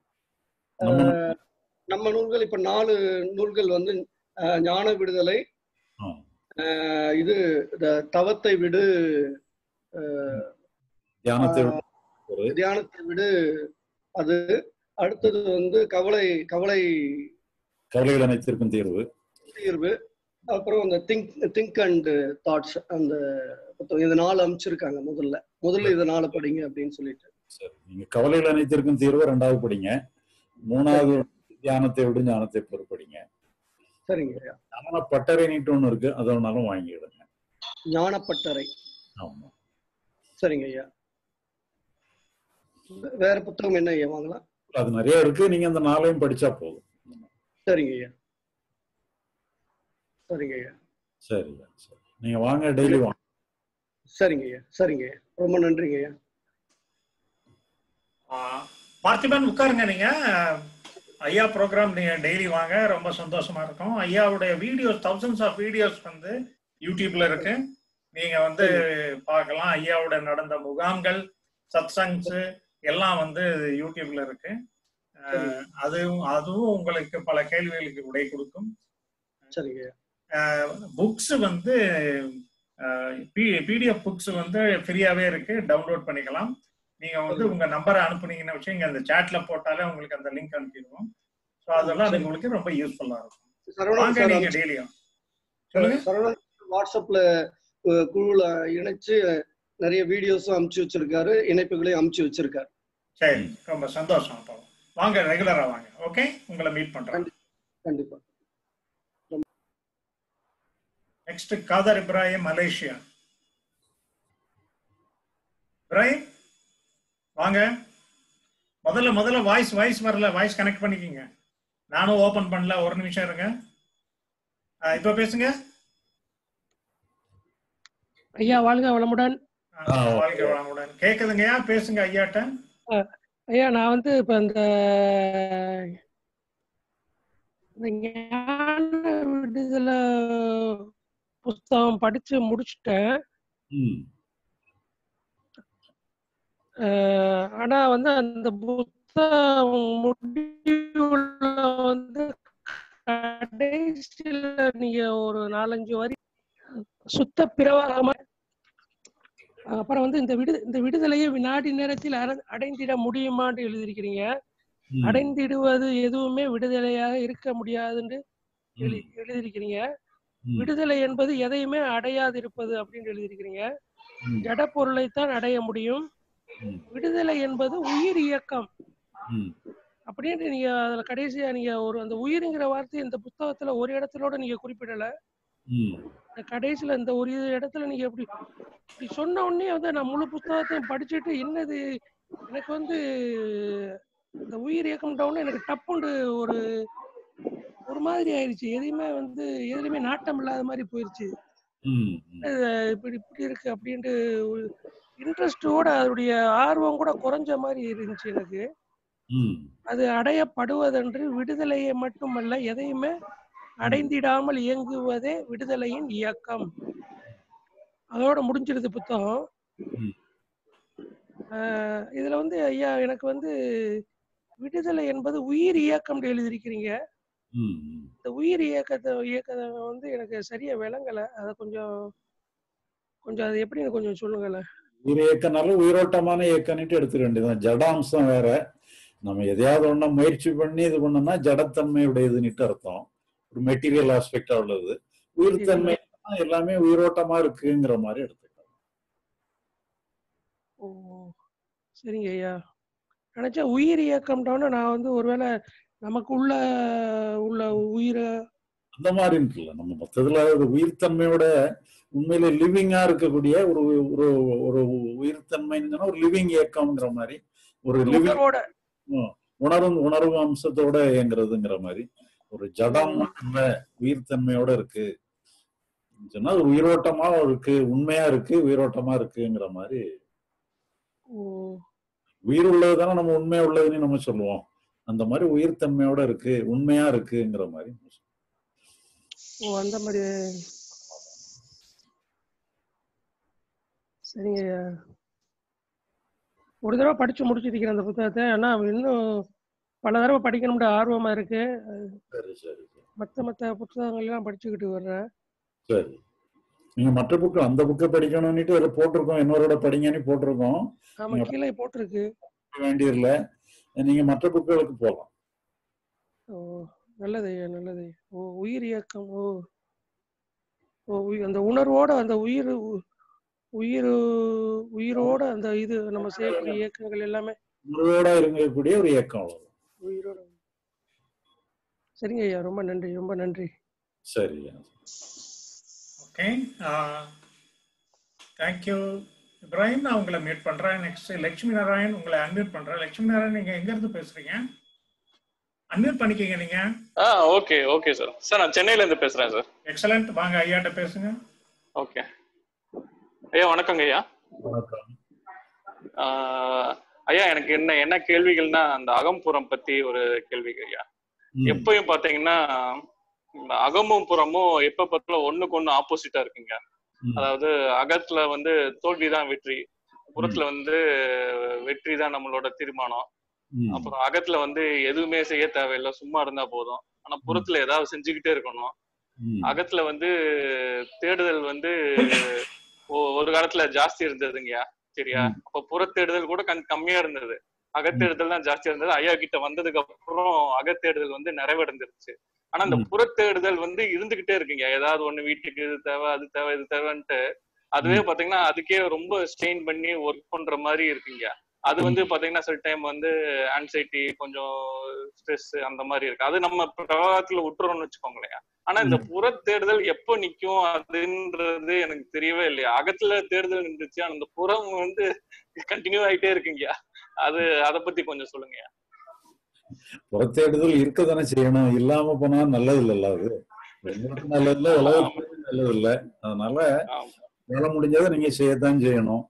நம்ம நூல்- ஆஹ் நம்ம நூல்கள் இப்ப நாலு நூல்கள் வந்து ஆஹ் ஞான விடுதலை ஆ, ஆஹ் இது இந்த தவத்தை விடு ஆஹ் தியானத்தை விட்டு ஒரு தியானத்தை விடு அது அடுத்தது வந்து கவலை கவலை கவலைகள் அனைத்திற்கும் தீர்வு தீர்வு அப்புறம் அந்த திங்க் திங்க் அண்ட் தாட்ஸ் அந்த புத்தகம் இது நாலு அமைச்சிருக்காங்க முதல்ல முதல்ல இது நாலு படிங்க அப்படின்னு சொல்லிட்டு சரி நீங்க கவலைகள் அனைத்திற்கும் தீர்வு ரெண்டாவது படிங்க மூணாவது தியானத்தை விடு ஞானத்தை பெரு படிங்க சரிங்க ஐயா ஞான பட்டறை நீட்டு ஒண்ணு இருக்கு அதை வேணாலும் வாங்கிடுங்க ஞானப்பட்டறை ஆமா சரிங்க ஐயா வே- வேற புத்தகம் என்ன ஐயா வாங்கலாம் அது நிறைய இருக்கு நீங்க அந்த நாளையும் படிச்சா போதும் சரிங்க ஐயா சரிங்க ஐயா சரி சரி நீங்க வாங்க டெய்லி வாங்க சரிங்க ஐயா சரிங்க ஐயா ரொம்ப நன்றிங்க ஐயா ஆ, பார்த்திபன் உட்காருங்க நீங்க ஐயா ப்ரோக்ராம் நீங்க டெய்லி வாங்க ரொம்ப சந்தோஷமா இருக்கும் ஐயாவுடைய வீடியோஸ் தௌசண்ட்ஸ் ஆஃப் வீடியோஸ் வந்து யூடியூப்ல இருக்கு நீங்க வந்து பார்க்கலாம் ஐயாவோட நடந்த முகாம்கள் சத்சங்ஸ் எல்லாம் வந்து யூடியூப்ல இருக்கு அஹ், அதுவும் அதுவும் உங்களுக்கு பல கேள்விகளுக்கு விடை கொடுக்கும் சரிங்க ஐயா புக்ஸ் வந்து பிடிஎஃப் புக்ஸ் வந்து ஃப்ரீயாவே இருக்கு டவுன்லோட் பண்ணிக்கலாம் நீங்க வந்து உங்க நம்பரை அனுப்புனீங்கன்னு வச்சு இங்க அந்த சாட்ல போட்டாலே உங்களுக்கு அந்த லிங்க் அனுப்பிடுவோம் ஸோ அதெல்லாம் அது உங்களுக்கு ரொம்ப யூஸ்ஃபுல்லா இருக்கும் சரவணன் வாங்க சார் நீங்க டெய்லியும் சொல்லுங்க சரவணன் வாட்ஸ்அப்ல அஹ், குழுல இணைச்சு நிறைய வீடியோஸும் அமுச்சு வச்சிருக்காரு இணைப்புகளையும் அமுச்சு வச்சிருக்காரு சரி ரொம்ப சந்தோஷம் அப்போ வாங்க ரெகுலரா வாங்க ஓகே உங்களை மீட் பண்றேன் கண்டிப்பா நெக்ஸ்ட் காதர் இப்ராஹிம் மலேசியா இப்ராஹிம் வாங்க முதல்ல முதல்ல வாய்ஸ் வாய்ஸ் வரல வாய்ஸ் கனெக்ட் பண்ணிக்கிங்க நானும் ஓபன் பண்ணல ஒரு நிமிஷம் இருங்க ஆ, இப்ப பேசுங்க ஐயா வாழ்க வளமுடன் ஆ, ஆ, ஓகே. வாழ்க வளமுடன் கேக்குதுங்கய்யா பேசுங்க ஐயாட்ட ஐயா நான் வந்து இப்ப இந்த இந்த ஞான விடுதலை புஸ்தகம் படிச்சு முடிச்சுட்டேன் ம் அஹ் ஆனா வந்து அந்த புத்தகம் முடிவுல வந்து கடைசியில நீங்க ஒரு நாலஞ்சு வரி சுத்த பிரவாகமா அப்புறம் வந்து இந்த விடு இந்த விடுதலையை வினாடி நேரத்தில் அட- அடைந்திட முடியுமான்னு எழுதியிருக்கிறீங்க ம், அடைந்திடுவது எதுவுமே விடுதலையாக இருக்க முடியாதுன்னு எழுதி எழுதியிருக்கிறீங்க ம், விடுதலை என்பது எதையுமே அடையாதிருப்பது அப்படின்னு எழுதியிருக்கிறீங்க ம், ஜட பொருளைத்தான் அடைய முடியும் ம், விடுதலை என்பது உயிர் இயக்கம் ம், அப்படின்னு நீங்க அதுல கடைசியா நீங்க ஒரு அந்த உயிருங்கிற வார்த்தை இந்த புத்தகத்துல ஒரு இடத்துலோட நீங்க குறிப்பிடல ம், இந்த கடைசியில இந்த ஒரு இடத்துல நீங்க இப்படி இப்படி சொன்ன உடனே வந்து நான் முழு புத்தகத்தையும் படிச்சுட்டு என்னது எனக்கு வந்து இந்த உயிர் இயக்கம் டவுன் எனக்கு டப்புண்டு ஒரு ஒரு மாதிரி ஆயிடுச்சு எதையுமே வந்து எதுலையுமே நாட்டம் இல்லாத மாதிரி போயிருச்சு ம், ம். இது இப்படி இப்படி இருக்கு அப்படின்ட்டு இன்ட்ரெஸ்டோட அதனுடைய ஆர்வம் கூட குறைஞ்ச மாதிரி இருந்துச்சு எனக்கு ம், அது அடையப்படுவதென்று விடுதலையை மட்டுமல்ல எதையுமே அடைந்திடாமல் இயங்குவதே விடுதலையின் இயக்கம் அதோட முடிஞ்சிருது புத்தகம் ம். ஆஹ் இதுல வந்து ஐயா எனக்கு வந்து விடுதலை என்பது உயிர் இயக்கம்னு எழுதியிருக்கிறீங்க ம், ம். இந்த உயிர் இயக்கத்தை இயக்கத்தை வந்து எனக்கு சரியா விளங்கல அதை கொஞ்சம் கொஞ்சம் அது எப்படின்னு கொஞ்சம் சொல்லுங்களேன் உயிர் இயக்கனாலும் உயிரோட்டமான இயக்கம்னுட்டு எடுத்துக்க வேண்டியதுதான் ஜடாம்சம் வேற நம்ம எதையாவது ஒண்ணு முயற்சி பண்ணி இது பண்ணோம்னா ஜடத்தன்மையுடையதுன்னுட்டு அர்த்தம் ஒரு மெட்டீரியல் ஆஸ்பெக்டா உள்ளது உயிர்த்தன்மை எல்லாமே உயிரோட்டமா இருக்குங்கிற மாதிரி எடுத்துக்கலாம் ஓ சரிங்க ஐயா நினைச்சா உயிர் இயக்கம்டோன்னு நான் வந்து ஒருவேளை நமக்கு உள்ள உள்ள உயிரை அந்த மாதிரி இல்ல நம்ம மொத்தத்துல ஒரு உயிர்த்தன்மையோட உண்மையில லிவிங்கா இருக்கக்கூடிய ஒரு ஒரு ஒரு உயிர்த்தன்மைன்னு சொன்னா ஒரு லிவிங் இயக்கம்ங்கிற மாதிரி ஒரு லிவிங் உணர்வோட உணரும் உணர்வு அம்சத்தோட இயங்குறதுங்கிற மாதிரி ஒரு ஜடம் இல்ல உயிர்த்தன்மையோட இருக்கு சொன்னா அது உயிரோட்டமா இருக்கு உண்மையா இருக்கு உயிரோட்டமா இருக்குங்கிற மாதிரி ஓ உயிர் உள்ளது தானே நம்ம உண்மையா உள்ளதுன்னு நம்ம சொல்லுவோம் அந்த மாதிரி உயிர்த்தன்மையோட இருக்கு உண்மையா இருக்குங்கிற மாதிரி நம்ம சொல்லுவோம். ஓ அந்த மாதிரி சரிங்க ஐயா ஒரு தடவை படிச்சு முடிச்சிருக்கிறேன் அந்த புத்தகத்தை ஆனா இன்னும் பல தடவை படிக்கணும்னு ஆர்வமா இருக்கு சரி சரி சரி. மத்த மத்த புத்தகங்கள் எல்லாம் படிச்சுக்கிட்டு வர்றேன் சரி நீங்க மற்ற புக்கு அந்த புக்கை படிக்கணும்னுட்டு அதில் போட்டிருக்கோம் இன்னொருட படிங்கன்னு போட்டிருக்கோம் ஆமா நீங்க கீழே போட்டிருக்கு வேண்டியதில்ல நீங்க மற்ற புக்குகளுக்கு போகலாம் ஓ நல்லது ஐயா நல்லது ஐயா. ஓ உயிர் இயக்கம் ஓ ஓ உயி- அந்த உணர்வோட அந்த உயிர் உ- உயிர் உயிரோட அந்த இது நம்ம செய்யக்கூடிய இயக்கங்கள் எல்லாமே உணர்வோட இருக்கக்கூடிய ஒரு இயக்கம் அவ்வளவுதான் உயிரோட சரிங்க ஐயா ரொம்ப நன்றி ரொம்ப நன்றி சரி ஓகே தேங்க்யூ இப்ராஹிம் நான் உங்களை மீட் பண்றேன் நெக்ஸ்ட் லட்சுமி நாராயண் உங்களை அன்மியூட் பண்றேன் லட்சுமி நாராயண் நீங்க எங்க இருந்து பேசுறீங்க அன்மியூட் பண்ணிக்கங்க நீங்க ஆ ஓகே ஓகே சார் சார் நான் சென்னையில இருந்து பேசுறேன் சார் எக்ஸலண்ட் வாங்க ஐயாட்ட பேசுங்க ஓகே ஐயா வணக்கங்க ஐயா வணக்கம் ஆ, ஐயா எனக்கு என்ன என்ன கேள்விகள்னா அந்த அகம்புறம் பத்தி ஒரு கேள்விங்க ஐயா ம், எப்பயும் பாத்தீங்கன்னா இந்த அகமும் புறமும் எப்ப பார்த்தாலும் ஒண்ணுக்கு ஒண்ணு ஆப்போசிட்டா இருக்குங்க ம், அதாவது அகத்துல வந்து தோல்விதான் வெற்றி புறத்துல வந்து வெற்றி தான் நம்மளோட தீர்மானம் ம், அப்புறம் அகத்துல வந்து எதுவுமே செய்ய தேவையில்லை சும்மா இருந்தா போதும் ஆனா புறத்துல ஏதாவது செஞ்சுக்கிட்டே இருக்கணும் ம், அகத்துல வந்து தேடுதல் வந்து ஒ- ஒரு காலத்துல ஜாஸ்தி இருந்ததுங்கய்யா சரியா ம். அப்ப புறத்தேடுதல் கூட கண் கம்மியா இருந்தது அகத்தேடுதல் தான் ஜாஸ்தியா இருந்தது ஐயா கிட்ட வந்ததுக்கு அப்புறம் அகத்தேடுதல் வந்து நிறைவடைஞ்சிருச்சு ஆனா அந்த ம். புறத்தேடுதல் வந்து இருந்துகிட்டே இருக்குங்க ஏதாவது ஒண்ணு வீட்டுக்கு இது தேவை அது தேவை இது தேவைன்ட்டு அதுவே பாத்தீங்கன்னா அதுக்கே ரொம்ப ஸ்ட்ரெயின் பண்ணி ஒர்க் பண்ற மாதிரி இருக்குங்க அது வந்து பாத்தீங்கன்னா சில டைம் வந்து ஆன்சைட்டி கொஞ்சம் ஸ்ட்ரெஸ் அந்த மாதிரி இருக்கு அது நம்ம பிரவாகத்துல விட்டுறோம்னு வச்சுக்கோங்களேன் ஆனா இந்த புற தேடுதல் எப்போ நிக்கும் அதுன்றது எனக்கு தெரியவே இல்லையா அகத்துல தேடுதல் நின்றுச்சு ஆனா அந்த புறம் வந்து கண்டினியூ ஆயிட்டே இருக்குங்க அது அத பத்தி கொஞ்சம் சொல்லுங்க புறத்தேடுதல் இருக்க தானே செய்யணும் இல்லாம போனா நல்லது இல்லைல்ல அது உங்களுக்கு நல்லது இல்ல உலகத்துக்கு நல்லது இல்ல அதனால ஆமா. வேலை முடிஞ்சதை நீங்க செய்யத்தான் செய்யணும்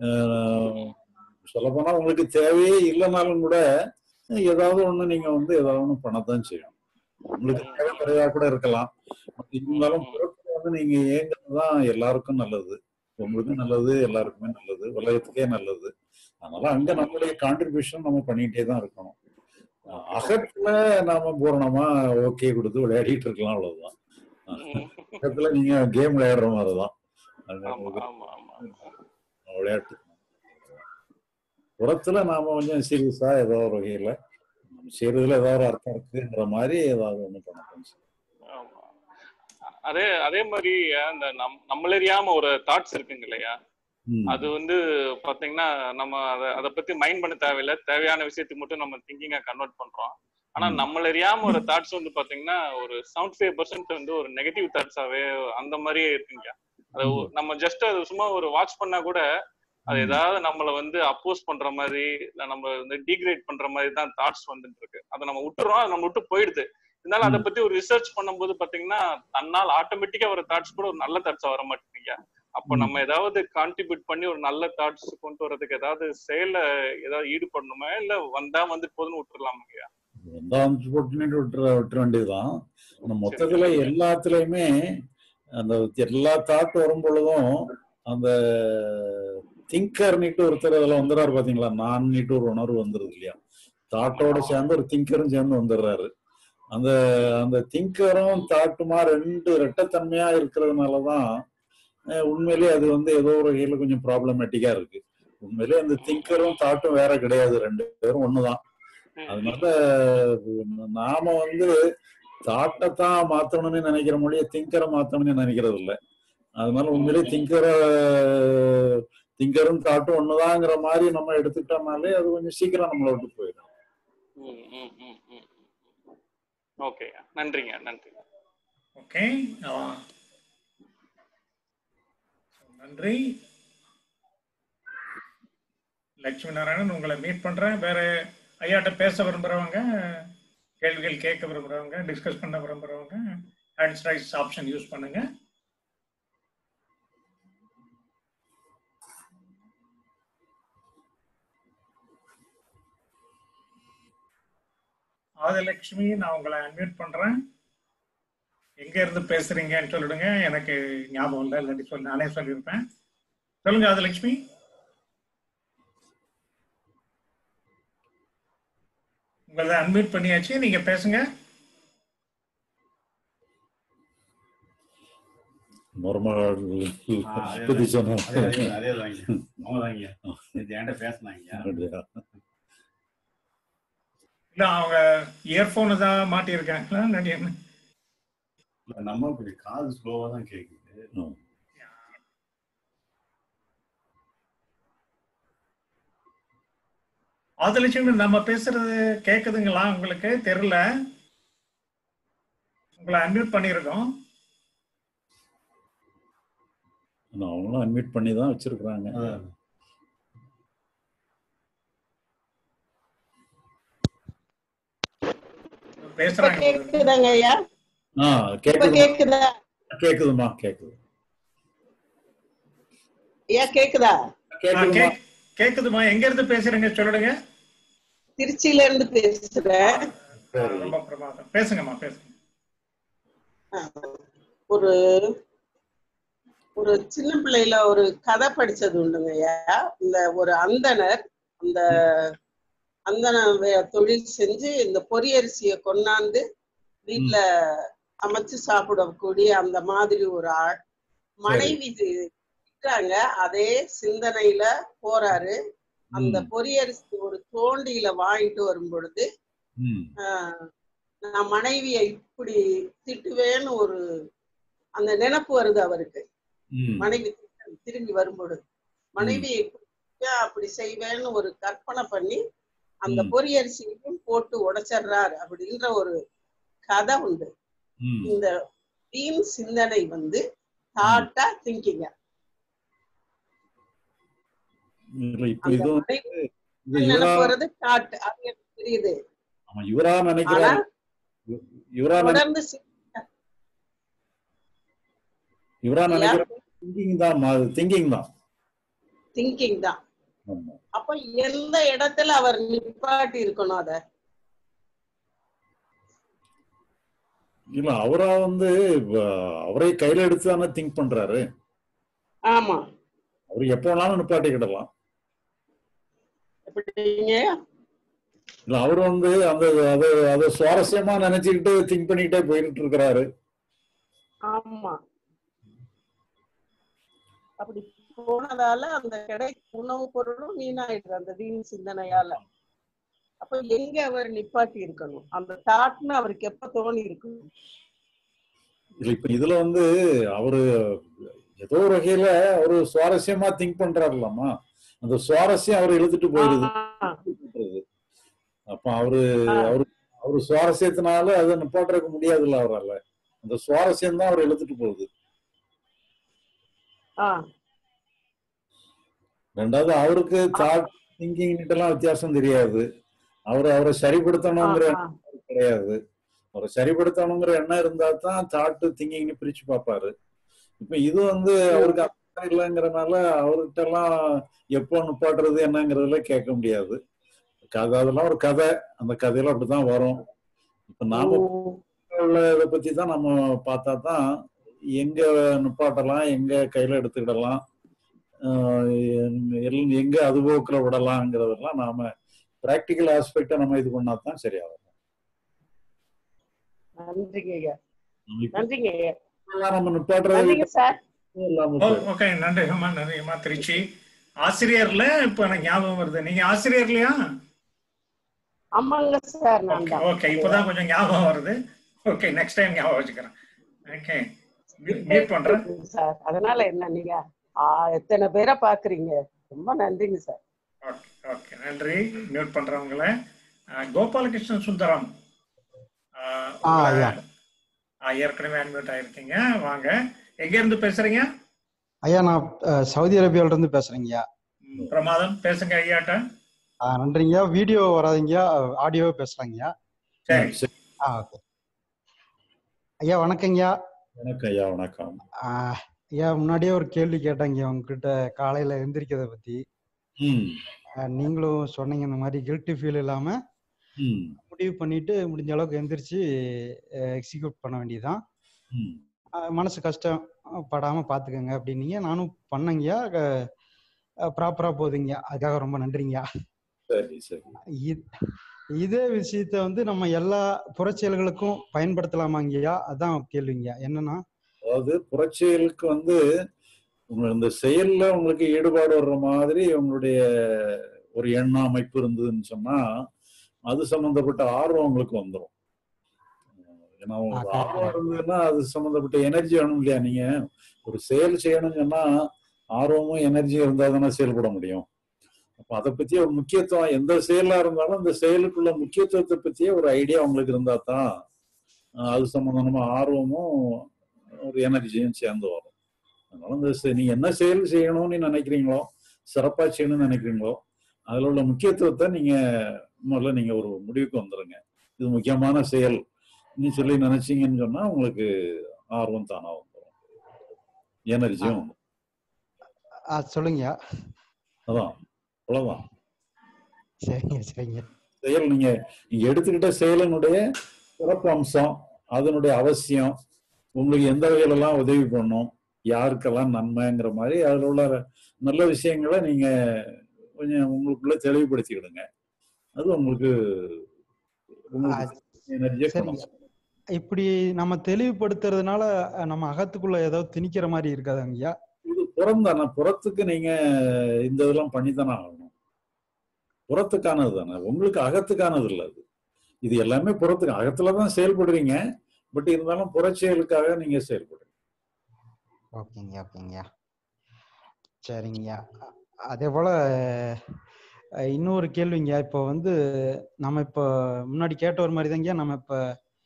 சொல்ல போனா உங்களுக்கு தேவையே இல்லைனாலும் கூட ஏதாவது ஒண்ணு நீங்க வந்து ஏதாவது ஒண்ணு பண்ணத்தான் செய்யணும் உங்களுக்கு தேவை குறைவா கூட இருக்கலாம் பட் இருந்தாலும் புறத்துல வந்து நீங்க ஏங்குறதுதான் எல்லாருக்கும் நல்லது உங்களுக்கும் நல்லது எல்லாருக்குமே நல்லது உலகத்துக்கே நல்லது அதனால அங்க நம்மளுடைய கான்ட்ரிபியூஷன் நம்ம பண்ணிட்டே தான் இருக்கணும் அகத்துல நாம பூரணமா ஓகே கொடுத்து விளையாடிட்டு இருக்கலாம் அவ்வளவுதான் அகத்துல நீங்க கேம் விளையாடுற மாதிரிதான் அது ஆமா ஆமா ஆமா விளையாட்டு புறத்துல நாம கொஞ்சம் சீரியஸா ஏதோ ஒரு வகையில நம்ம செய்யறதுல ஏதோ ஒரு அர்த்தம் இருக்குன்ற மாதிரி ஏதாவது ஒண்ணு பண்ண ஆமா அதே அதே மாதிரி அந்த நம் நம்மளறியாம ஒரு தாட்ஸ் இருக்குங்க இல்லையா அது வந்து பாத்தீங்கன்னா நம்ம அத அத பத்தி மைண்ட் பண்ண தேவையில்ல தேவையான விஷயத்துக்கு மட்டும் நம்ம திங்கிங்கா கன்வெர்ட் பண்றோம் ஆனா நம்மளறியாம ஒரு தாட்ஸ் வந்து பாத்தீங்கன்னா ஒரு செவன்டி ஃபைவ் பர்சன்ட் வந்து ஒரு நெகட்டிவ் தாட்ஸாவே அந்த மாதிரியே இருக்குங்க அது ஒ- நம்ம ஜஸ்ட் அது சும்மா ஒரு வாட்ச் பண்ணா கூட அது ஏதாவது நம்மள வந்து அப்போஸ் பண்ற மாதிரி இல்ல நம்ம வந்து டீக்ரேட் பண்ற மாதிரி தான் தாட்ஸ் வந்துட்டு இருக்கு அதை நம்ம விட்டுறோம் அது நம்ம விட்டு போயிடுது இருந்தாலும் அதை பத்தி ஒரு ரிசர்ச் பண்ணும்போது பாத்தீங்கன்னா தன்னால் ஆட்டோமேட்டிக்கா வர தாட்ஸ் கூட ஒரு நல்ல தாட்ஸா வர மாட்டேங்குங்க அப்ப நம்ம ஏதாவது கான்ட்ரிபியூட் பண்ணி ஒரு நல்ல தாட்ஸ் கொண்டு வர்றதுக்கு ஏதாவது செயல்ல ஏதாவது ஈடுபடணுமா இல்ல வந்தா வந்து போதுன்னு விட்டுறலாமுங்கய்யா வந்தா வந்து போட்டுன்னு விட்டுற விட்டுற வேண்டியதுதான் ஆனா மொத்தத்துல எல்லாத்துலயுமே அந்த எல்லா தாட் வரும் பொழுதும் அந்த திங்கர்னிட்டு ஒருத்தர் அதுல வந்துடுறாரு பாத்தீங்களா நான் ஒரு உணர்வு வந்துருது இல்லையா தாட்டோட சேர்ந்து ஒரு திங்கரும் சேர்ந்து வந்துடுறாரு அந்த அந்த திங்கரும் தாட்டுமா ரெண்டு ரெட்டத்தன்மையா இருக்கிறதுனாலதான் அஹ், உண்மையிலேயே அது வந்து ஏதோ ஒரு வகையில கொஞ்சம் ப்ராப்ளமேட்டிக்கா இருக்கு உண்மையிலேயே அந்த திங்கரும் தாட்டும் வேற கிடையாது ரெண்டு பேரும் ஒண்ணுதான் அதனால நாம வந்து தாட்டை தான் மாத்தணும்னு நினைக்கிற மொழியை திங்கரை மாத்தணும்னு நினைக்கிறது இல்ல அதனால உண்மையிலேயே திங்கர திங்கரும் தாட்டும் ஒண்ணுதாங்கிற மாதிரி நம்ம எடுத்துக்கிட்டோம்னாலே அது கொஞ்சம் சீக்கிரம் நம்மளை விட்டு போயிடும் ஓகே நன்றிங்க நன்றி ஓகே நன்றி லட்சுமி நாராயணன் உங்களை மீட் பண்றேன் வேற ஐயாட்ட பேச விரும்புறவங்க கேள்விகள் கேட்க விரும்புறவங்க டிஸ்கஸ் பண்ண விரும்புறவங்க ஹேண்ட்ஸ் ரைஸ் ஆப்ஷன் யூஸ் பண்ணுங்க ஆதிலட்சுமி நான் உங்களை அன்மியூட் பண்றேன் எங்க இருந்து பேசுறீங்கன்னு சொல்லிடுங்க எனக்கு ஞாபகம் இல்லை இல்லாட்டி சொல்லி நானே சொல்லியிருப்பேன் சொல்லுங்க ஆதிலட்சுமி உங்களை அன்மியூட் பண்ணியாச்சு நீங்க பேசுங்க நார்மல் ஆ, அதே பத்தி தான். சொன்னோம் அதே- அதே- அதேதாங்க. அவங்கதாங்க. நேத்து என்கிட்ட பேசுனாங்க. அப்படியா? இல்ல அவங்க இயர்போன் தான் மாட்டியிருக்காங்களா இல்லாட்டி என்ன இல்ல, நம்ம கொஞ்சம் காது ஸ்லோவா தான் கேக்குது ஆதிலட்சுமி நம்ம பேசுறது கேக்குதுங்களா உங்களுக்கு தெரியல உங்களை அன்மியூட் பண்ணியிருக்கோம் ஆனா அவங்களும் அட்மிட் பண்ணி தான் வச்சிருக்கிறாங்க இப்ப பேசுறாங்க கேக்குதாங்க ஐயா ஆ இப்ப கேக்குது கேக்குதா கேக்குதுமா கேக்குது ஐயா கேக்குதா ஆ, கேக்- கேக்குதுமா எங்க இருந்து பேசுறீங்க சொல்லிடுங்க திருச்சியில இருந்து பேசுறேன் ரொம்ப பிரமாதம் பேசுங்கம்மா பேசுங்க ஒரு ஒரு சின்ன பிள்ளையில ஒரு கதை படிச்சது உண்டுங்க ஐயா இந்த ஒரு அந்தணர் அந்த அந்தன வே- தொழில் செஞ்சு இந்த பொரியரிசியை கொண்டாந்து வீட்டுல சமைச்சு சாப்பிடக்கூடிய அந்த மாதிரி ஒரு ஆள் மனைவி திட்டுறாங்க அதே சிந்தனையில போறாரு அந்த பொரியரிசி ஒரு தோண்டியில வாங்கிட்டு வரும் பொழுது ம் ஆஹ், நான் மனைவியை இப்படி திட்டுவேன்னு ஒரு அந்த நினைப்பு வருது அவருக்கு ம் மனைவி திரும்பி வரும்பொழுது மனைவி ஏன் அப்படி செய்வேன்னு ஒரு கற்பனை பண்ணி அந்த ம். பொரியரிசியையும் போட்டு உடைச்சிடுறாரு அப்படின்ற ஒரு கதை உண்டு ம் இந்த வீண் சிந்தனை வந்து தாட்டா திங்கிங்க இல்ல இப்ப அந்த இதுவும் மனைவி இது இவரா நினைப்பு வர்றது தாட் அது எனக்கு தெரியுது ஆமா, இவரா ஆனா நினைக்கிறாரு இவரா நினை தொடர்ந்து சி- இவரா ஐயா நினைக்கிற திங்கிங் தான் திங்கிங் தான் திங்கிங் தான் ஆமா அப்ப எந்த இடத்துல அவர் நிப்பாட்டி இருக்கணும் அத இல்ல அவரா வந்து வ- அவரே கையில எடுத்து தானே திங்க் பண்றாரு ஆமா அவர் எப்போ வேணாலும் நிப்பாட்டிக்கிடலாம் எப்படிங்க இல்ல அவர் வந்து அந்த அதை அதை சுவாரஸ்யமா நினைச்சுக்கிட்டு திங்க் பண்ணிக்கிட்டே போயிட்டு இருக்கிறாரு ஆமா அப்படி போனதால அந்த கிடை உணவு பொருளும் வீணாயிடுது அந்த வீண் சிந்தனையால அப்ப எங்க அவர் நிப்பாட்டி இருக்கணும் அந்த தாட்னு அவருக்கு எப்ப தோணி இருக்கணும் இல்ல இப்ப இதுல வந்து அவரு ஏதோ ஒரு வகையில அவரு சுவாரஸ்யமா திங்க் பண்றாருலாமா அந்த சுவாரஸ்யம் அவர் இழுத்துட்டு போயிருது அப்ப அவரு அவரு அவரு சுவாரஸ்யத்தினால அதை நிப்பாட்டுறதுக்கு முடியாதுல்ல அவரால அந்த சுவாரஸ்யம் தான் அவர் இழுத்துட்டு போகுது ஆஹ் ரெண்டாவது அவருக்கு தாட் திங்கிங் எல்லாம் வித்தியாசம் தெரியாது அவர் அவரை சரிப்படுத்தணுங்கிற எண்ணம் அவருக்கு கிடையாது அவரை சரிப்படுத்தணுங்கிற எண்ணம் இருந்தா தான் தாட்டு திங்கிங்னு பிரிச்சு பார்ப்பாரு இப்ப இது வந்து அவருக்கு அந்த மாதிரி இல்லைங்கிறனால அவர்கிட்ட எல்லாம் எப்போ நிப்பாட்டுறது என்னங்கிறதுல கேட்க முடியாது கதை அதெல்லாம் ஒரு கதை அந்த கதையில அப்படிதான் வரும் இப்ப நாம உள்ள இதை பத்தி தான் நம்ம பார்த்தா தான் எங்க நிப்பாட்டலாம் எங்க கையில எடுத்துக்கிடலாம் ஆஹ் எல்- எங்க அதுபோக்குல விடலாங்கிறதெல்லாம் நாம பிராக்டிக்கல் ஆஸ்பெக்டை நம்ம இது பண்ணா தான் சரியாகும் நன்றிங்க ஐயா இப்ப நன்றிங்க ஐயா நம்ம நிப்பாட்டுறது நன்றிங்க சார் இல்லாம ஓ, போயிடும். ஓகே நன்றிங்கம்மா நன்றிங்கம்மா திருச்சி ஆசிரியர்ல இப்ப எனக்கு ஞாபகம் வருது நீங்க ஆசிரியர்லையா ஆமாங்க சார் நான் ஓகே தான் ஓகே இப்பதான் கொஞ்சம் ஞாபகம் வருது ஓகே நெக்ஸ்ட் டைம் ஞாபகம் வச்சுக்கிறேன் ஓகே மீட் பண்றேன் சார் அதனால என்ன நீங்க ஆ, எத்தனை பேரை பாக்குறீங்க ரொம்ப நன்றிங்க சார் ஓகே நன்றி மியூட் பண்றவங்கள அஹ், கோபாலகிருஷ்ணன் சுந்தரம் அஹ், ஆ, உங்களை- ஐயா. அஹ், ஏற்கனவே அன்மியூட் ஆயிருக்கீங்க வாங்க எங்க இருந்து பேசுறீங்க ஐயா நான் அஹ், சவுதி அரேபியால இருந்து பேசுறேங்கய்யா ம், பிரமாதம் பேசுங்க ஐயாட்ட ஆ, நன்றிங்கய்யா வீடியோ வராதுங்கய்யா ஆடியோவே பேசுறாங்கய்யா சரி சரி. ஆ ஓகே ஐயா வணக்கங்கய்யா வணக்கம் ஐயா வணக்கம் ஆ, ஐயா முன்னாடியே ஒரு கேள்வி கேட்டேங்க உங்ககிட்ட காலையில எந்திரிக்கிறத பத்தி ம் ஆ, நீங்களும் சொன்னீங்க இந்த மாதிரி கில்ட்டி ஃபீல் இல்லாம ம் முடிவு பண்ணிட்டு முடிஞ்ச அளவுக்கு எந்திரிச்சு எக்ஸிக்யூட் பண்ண வேண்டியதுதான் ம் ஆ, மனசு கஷ்டம் படாம பாத்துக்கோங்க அப்படின்னீங்க நானும் பண்ணேங்கய்யா ப்ராப்பரா போகுதுங்க அதுக்காக ரொம்ப நன்றிங்கய்யா சரி சரி இ- இதே விஷயத்த வந்து நம்ம எல்லா புறச்செயல்களுக்கும் பயன்படுத்தலாமாங்கய்யா அதான் கேள்விங்க என்னன்னா அதாவது புறச்செயலுக்கு வந்து உங்க இந்த செயல்ல உங்களுக்கு ஈடுபாடு வர்ற மாதிரி உங்களுடைய ஒரு எண்ண அமைப்பு இருந்ததுன்னு சொன்னா அது சம்பந்தப்பட்ட ஆர்வம் உங்களுக்கு வந்துடும் ஏன்னா உங்களுக்கு ஆர்வம் இருந்ததுன்னா அது சம்பந்தப்பட்ட எனர்ஜி வேணும் இல்லையா நீங்க ஒரு செயல் செய்யணும்னு சொன்னா ஆர்வமும் எனர்ஜி இருந்தா தானே செயல்பட முடியும் அப்ப அதை பத்தி ஒரு முக்கியத்துவம் எந்த செயலா இருந்தாலும் அந்த செயலுக்குள்ள முக்கியத்துவத்தை பத்தியே ஒரு ஐடியா உங்களுக்கு இருந்தா தான் அஹ் அது சம்பந்தமா ஆர்வமும் ஒரு எனர்ஜியும் சேர்ந்து வரும் அதனால இந்த செ- நீங்க என்ன செயல் செய்யணும்னு நினைக்கிறீங்களோ சிறப்பா செய்யணும்னு நினைக்கிறீங்களோ அதுல உள்ள முக்கியத்துவத்தை நீங்க முதல்ல நீங்க ஒரு முடிவுக்கு வந்துருங்க இது முக்கியமான செயல் நீ சொல்லி நினைச்சீங்கன்னு சொன்னா உங்களுக்கு ஆர்வம் தானா வந்துடும் எனர்ஜியும் வந்துரும். ஆ, சொல்லுங்கய்யா அதான் அவ்வளவுதான் சரிங்க சரிங்க செயல் நீங்க நீங்க எடுத்துக்கிட்ட செயலினுடைய சிறப்பு அம்சம் அதனுடைய அவசியம் உங்களுக்கு எந்த வகையில எல்லாம் உதவி பண்ணும் யாருக்கெல்லாம் நன்மைங்கிற மாதிரி அதுல உள்ள நல்ல விஷயங்களை நீங்க கொஞ்சம் உங்களுக்குள்ள தெளிவுபடுத்திக்கிடுங்க அது உங்களுக்கு உங்களுக்கு எனர்ஜியை சரிங்க இப்படி நம்ம தெளிவுபடுத்துறதுனால அஹ், நம்ம அகத்துக்குள்ள ஏதோ திணிக்கிற மாதிரி இருக்காதுங்கய்யா இது புறந்தானே புறத்துக்கு நீங்க இந்த இதெல்லாம் பண்ணித்தானே ஆகணும் புறத்துக்கானது தானே உங்களுக்கு அகத்துக்கானது இல்லை அது இது எல்லாமே புறத்துக்கு அகத்துல தான் செயல்படுறீங்க பட் இருந்தாலும் புறச்செயலுக்காக நீங்க செயல்படுறீங்க ஓகேங்க ஓகேங்கய்யா சரிங்கய்யா அ- அதே போல அஹ், இன்னொரு கேள்விங்க இப்போ வந்து நம்ம இப்போ முன்னாடி கேட்ட ஒரு மாதிரி தாங்க நம்ம இப்போ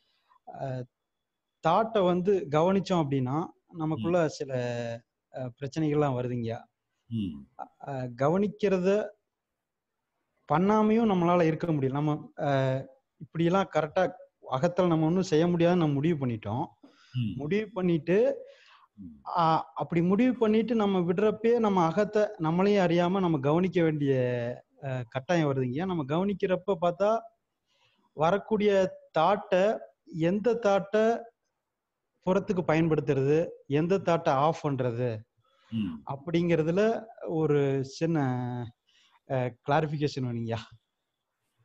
தாட்டை வந்து கவனிச்சோம் அப்படின்னா நமக்குள்ள சில அஹ், பிரச்சனைகள்லாம் வருதுங்கய்யா ம் அஹ், கவனிக்கிறத பண்ணாமையும் நம்மளால இருக்க முடியல நம்ம அஹ், இப்படியெல்லாம் கரெக்டா அகத்துல நம்ம ஒன்றும் செய்ய முடியாதுன்னு நம்ம முடிவு பண்ணிட்டோம் ம் முடிவு பண்ணிட்டு ஆஹ் அப்படி முடிவு பண்ணிட்டு நம்ம விடுறப்பே நம்ம அகத்தை நம்மளையும் அறியாம நம்ம கவனிக்க வேண்டிய அஹ், கட்டாயம் வருதுங்க நம்ம கவனிக்கிறப்ப பார்த்தா வரக்கூடிய தாட்டை எந்த தாட்டை புறத்துக்கு பயன்படுத்துறது எந்த தாட்டை ஆஃப் பண்றது ம் அப்படிங்கிறதுல ஒரு சின்ன கிளாரிஃபிகேஷன் வேணுங்கய்யா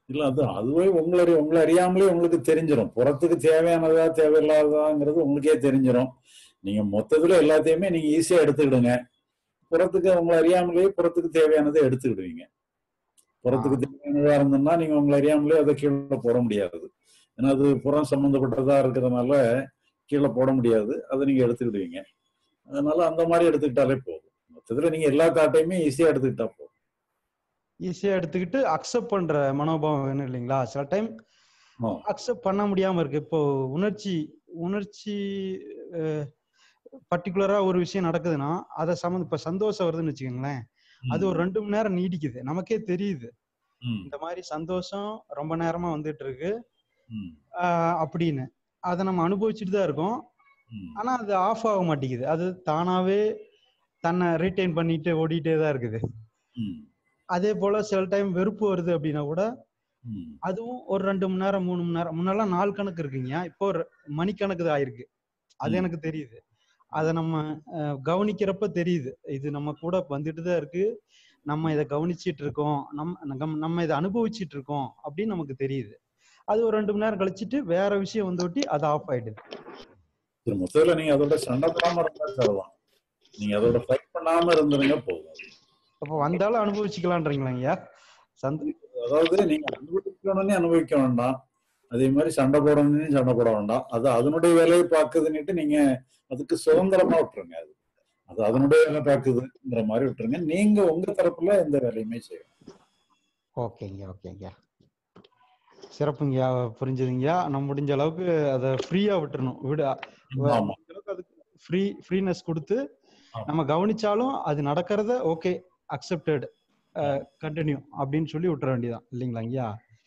இல்ல அது அதுவே உங்களை அறி- உங்களை அறியாமலே உங்களுக்கு தெரிஞ்சிடும் புறத்துக்கு தேவையானதா தேவையில்லாததாங்கிறது உங்களுக்கே தெரிஞ்சிடும் நீங்க மொத்தத்துல எல்லாத்தையுமே நீங்க ஈஸியா எடுத்துக்கிடுங்க புறத்துக்கு உங்களை அறியாமலே புறத்துக்கு தேவையானதை எடுத்துக்கிடுவீங்க புறத்துக்கு தேவையானதா இருந்ததுன்னா நீங்க உங்களை அறியாமலே அதை கீழே போட முடியாது ஏன்னா அது புறம் சம்பந்தப்பட்டதா இருக்கிறதுனால கீழே போட முடியாது அதை நீங்க எடுத்துக்கிடுவீங்க அதனால அந்த மாதிரி எடுத்துக்கிட்டாலே போதும் மொத்தத்துல நீங்க எல்லா தாட்டையுமே ஈஸியா எடுத்துக்கிட்டா போதும் ஈஸியா எடுத்துக்கிட்டு அக்செப்ட் பண்ற மனோபாவம் வேணும் இல்லைங்களா சில டைம் ஆ. அக்செப்ட் பண்ண முடியாம இருக்கு இப்போ உணர்ச்சி உணர்ச்சி பர்டிகுலரா ஒரு விஷயம் நடக்குதுன்னா அதை சம்மந்த இப்ப சந்தோஷம் வருதுன்னு வச்சுக்கோங்களேன் அது ஒரு ரெண்டு மணி நேரம் நீடிக்குது நமக்கே தெரியுது ம், இந்த மாதிரி சந்தோஷம் ரொம்ப நேரமா வந்துட்டு இருக்கு ம், ஆஹ் அப்படின்னு அதை நம்ம அனுபவிச்சுட்டு தான் இருக்கோம் ம். ஆனா அது ஆஃப் ஆக மாட்டேங்குது அது தானாவே தன்னை ரீட்டைன் பண்ணிட்டு ஓடிட்டே தான் இருக்குது ம், அதே போல சில டைம் வெறுப்பு வருது அப்படின்னா கூட ம். அதுவும் ஒரு ரெண்டு மணி நேரம் மூணு மணி நேரம் முன்னெல்லாம் நாள் கணக்கு இருக்குங்க இப்போ ஒரு மணிக்கணக்கு தான் ஆயிருக்கு அது ம். எனக்கு தெரியுது அதை நம்ம அஹ், கவனிக்கிறப்ப தெரியுது இது நம்ம கூட வந்துட்டு தான் இருக்கு நம்ம இதை கவனிச்சிட்டு இருக்கோம் நம்ம நம்ம- நம்ம இதை அனுபவிச்சிட்டு இருக்கோம் அப்படின்னு நமக்கு தெரியுது அது ஒரு ரெண்டு மணி நேரம் கழிச்சிட்டு வேற விஷயம் வந்து ஒட்டி அது ஆஃப் ஆயிடுது சரி, மொத்தத்துல நீங்க அதோட சண்டை போடாம இருந்தா சொல்லலாம் நீங்க அதோட ஃபைட் பண்ணாம இருந்துருங்க போதும் அப்போ வந்தாலும் அனுபவிச்சுக்கலான்றீங்களா ஐயா சந்த அதாவது நீங்க அனுபவிக்கணும்னு அனுபவிக்க வேண்டாம் அதே மாதிரி சண்டை போடணும்னு சண்டை போட வேண்டாம் அது அதனுடைய வேலையை பார்க்குதுன்னுட்டு நீங்க அதுக்கு சுதந்திரமா விட்டுருங்க அது அது அதனுடைய வேலை பார்க்குதுங்கிற மாதிரி விட்டுருங்க நீங்க உங்க தரப்புல எந்த வேலையுமே செய்யணும் ஓகேங்க ஓகேங்க சிறப்புங்கய்யா புரிஞ்சுதுங்கய்யா நம்ம முடிஞ்ச அளவுக்கு அதை ஃப்ரீயா விட்டுறணும் விட ஆமா அதுக்கு ஃப்ரீ ஃப்ரீனஸ் கொடுத்து ஆமா. நம்ம கவனிச்சாலும் அது நடக்கிறத ஓகே அக்செப்டட் கண்டினியூ அப்படின்னு சொல்லி விட்டுற வேண்டியதான் இல்லைங்களா ஐயா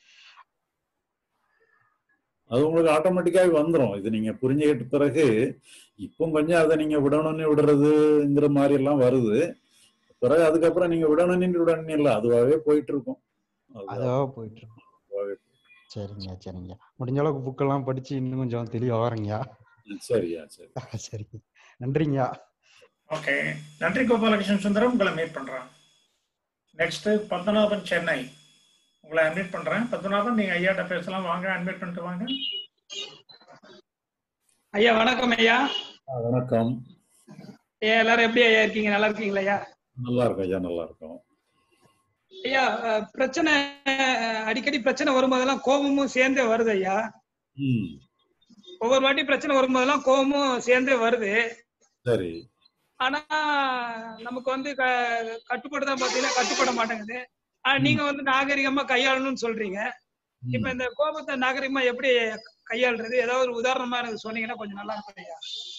அது உங்களுக்கு ஆட்டோமேட்டிக்காவே வந்துடும் இது நீங்க புரிஞ்சுக்கிட்ட பிறகு இப்போ கொஞ்சம் அதை நீங்க விடணும்னு விடுறதுங்கிற மாதிரி எல்லாம் வருது பிறகு அதுக்கப்புறம் நீங்க விடணும்னு விடணும் இல்லை அதுவாகவே போயிட்டு இருக்கும் அது அதாக போயிட்டு இருக்கோம் அதுவாகவே சரிங்க சரிங்க முடிஞ்ச அளவுக்கு புக்கெல்லாம் படிச்சு இன்னும் கொஞ்சம் தெளிவா வரேங்கய்யா சரியா சரி சரிங்க நன்றிங்கய்யா ஓகே நன்றி கோபாலகிருஷ்ணன் சுந்தரம் உங்களை மீட் பண்றேன் நெக்ஸ்ட் பத்மநாபன் சென்னை உங்களை அட்மிட் பண்றேன் பத்மநாபன் நீங்க ஐயாட்ட பேசலாம் வாங்க அட்மிட் பண்ணிட்டு வாங்க ஐயா வணக்கம் ஐயா ஆ, வணக்கம் ஐயா எல்லாரும் எப்படி ஐயா இருக்கீங்க நல்லா இருக்கீங்களா ஐயா நல்லா இருக்கும் ஐயா நல்லா இருக்கும் ஐயா அஹ், பிரச்சனை அஹ், அடிக்கடி பிரச்சனை வரும்போதெல்லாம் கோபமும் சேர்ந்தே வருது ஐயா ம் ஒவ்வொரு வாட்டி பிரச்சனை வரும்போதெல்லாம் கோபமும் சேர்ந்தே வருது சரி ஆனா நமக்கு வந்து க- கட்டுப்படுதான் பாத்தீங்கன்னா கட்டுப்பட மாட்டேங்குது ஆனா நீங்க வந்து நாகரிகமா கையாளணும்னு சொல்றீங்க இப்ப இந்த கோபத்தை நாகரிகமா எப்படி கையாளுறது ஏதாவது ஒரு உதாரணமா எனக்கு சொன்னீங்கன்னா கொஞ்சம் நல்லா இருக்கும் ஐயா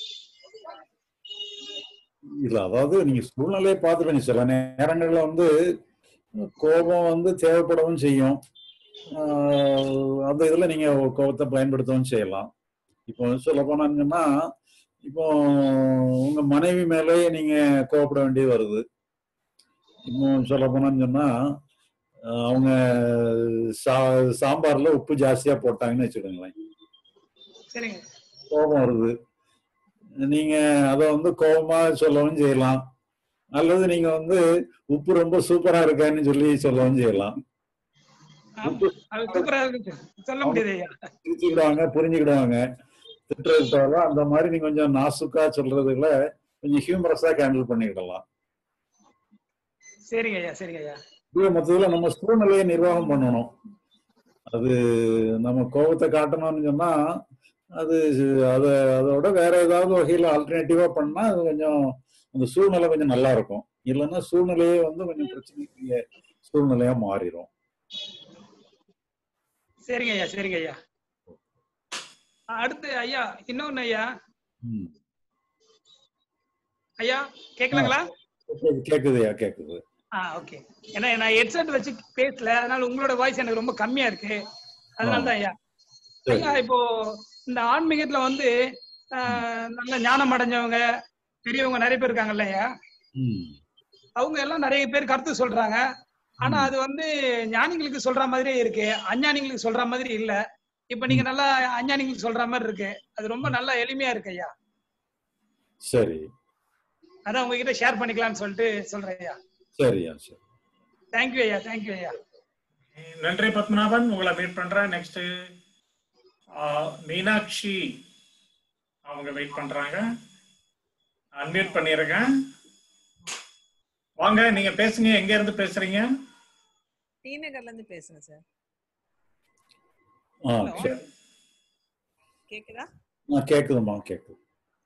இல்ல அதாவது நீங்க சூழ்நிலையை பார்த்துப்பீங்க சில நேரங்கள்ல வந்து கோபம் வந்து தேவைப்படவும் செய்யும் ஆஹ் அந்த இதுல நீங்க கோபத்தை பயன்படுத்தவும் செய்யலாம் இப்போ சொல்ல போனாங்கன்னா இப்போ உங்க மனைவி மேலே நீங்க கோபப்பட வேண்டியது வருது இப்போ சொல்ல போனான்னு சொன்னா ஆஹ் அவங்க சா சாம்பார்ல உப்பு ஜாஸ்தியா போட்டாங்கன்னு வச்சுக்கோங்களேன் சரிங்க கோபம் வருது நீங்க அதை வந்து கோபமா சொல்லவும் செய்யலாம் அல்லது நீங்க வந்து உப்பு ரொம்ப சூப்பரா இருக்கான்னு சொல்லி சொல்லவும் செய்யலாம் ஆமா அது சூப்பரா இருக்கு சொல்ல முடியுது ஐயா புரிஞ்சுக்கிடுவாங்க புரிஞ்சுக்கிடுவாங்க திட்டுறது தவிர அந்த மாதிரி நீங்க கொஞ்சம் நாசுக்கா சொல்றதுல கொஞ்சம் ஹியூமரஸா ஹேண்டில் பண்ணிக்கிடலாம் சரிங்க ஐயா சரிங்க ஐயா இது மொத்தத்துல நம்ம சூழ்நிலையை நிர்வாகம் பண்ணணும் அது நம்ம கோபத்தை காட்டணும்னு சொன்னா அது அத அதோட வேற ஏதாவது வகையில ஆல்டர்னேட்டிவா பண்ணா அது கொஞ்சம் அந்த சூழ்நிலை கொஞ்சம் நல்லா இருக்கும் இல்லைன்னா சூழ்நிலையே வந்து கொஞ்சம் பிரச்சனைக்குரிய சூழ்நிலையா மாறிடும் சரிங்க ஐயா சரிங்க ஐயா அடுத்து ஐயா இன்னொன்னு ஐயா ம். ஐயா கேட்கலாங்களா கேக்குது, கேக்குதுயா கேக்குது ஆ ஓகே ஏன்னா நான் ஹெட்செட் வச்சு பேசல அதனால உங்களோட வாய்ஸ் எனக்கு ரொம்ப கம்மியா இருக்கு அதனால தான் ஐயா சரி. ஐயா இப்போ இந்த ஆன்மீகத்துல வந்து ஆஹ், நல்ல ஞானம் அடைஞ்சவங்க பெரியவங்க நிறைய பேர் இருக்காங்கல்ல ஐயா ம். அவங்க எல்லாம் நிறைய பேர் கருத்து சொல்றாங்க ஆனா அது வந்து ஞானிகளுக்கு சொல்ற மாதிரியே இருக்கு அஞ்ஞானிகளுக்கு சொல்ற மாதிரி இல்ல இப்ப நீங்க நல்லா அஞ்ஞானிகளுக்கு சொல்ற மாதிரி இருக்கு அது ரொம்ப நல்லா எளிமையா இருக்கு ஐயா சரி அதான் உங்ககிட்ட ஷேர் பண்ணிக்கலாம்னு சொல்லிட்டு சொல்றேன் ஐயா சரியா சரி தேங்க்யூ ஐயா தேங்க்யூ ஐயா நன்றி பத்மநாபன் உங்களை மீட் பண்றேன் நெக்ஸ்ட் மீனாட்சி அவங்க வெயிட் பண்றாங்க அன்மியூட் பண்ணிருக்கேன் வாங்க நீங்க பேசுங்க எங்க இருந்து பேசுறீங்க டி நகர்ல இருந்து பேசுறேன் சார் ஆ ஹலோ சரி கேக்குதா ஆ கேக்குதும்மா கேக்குது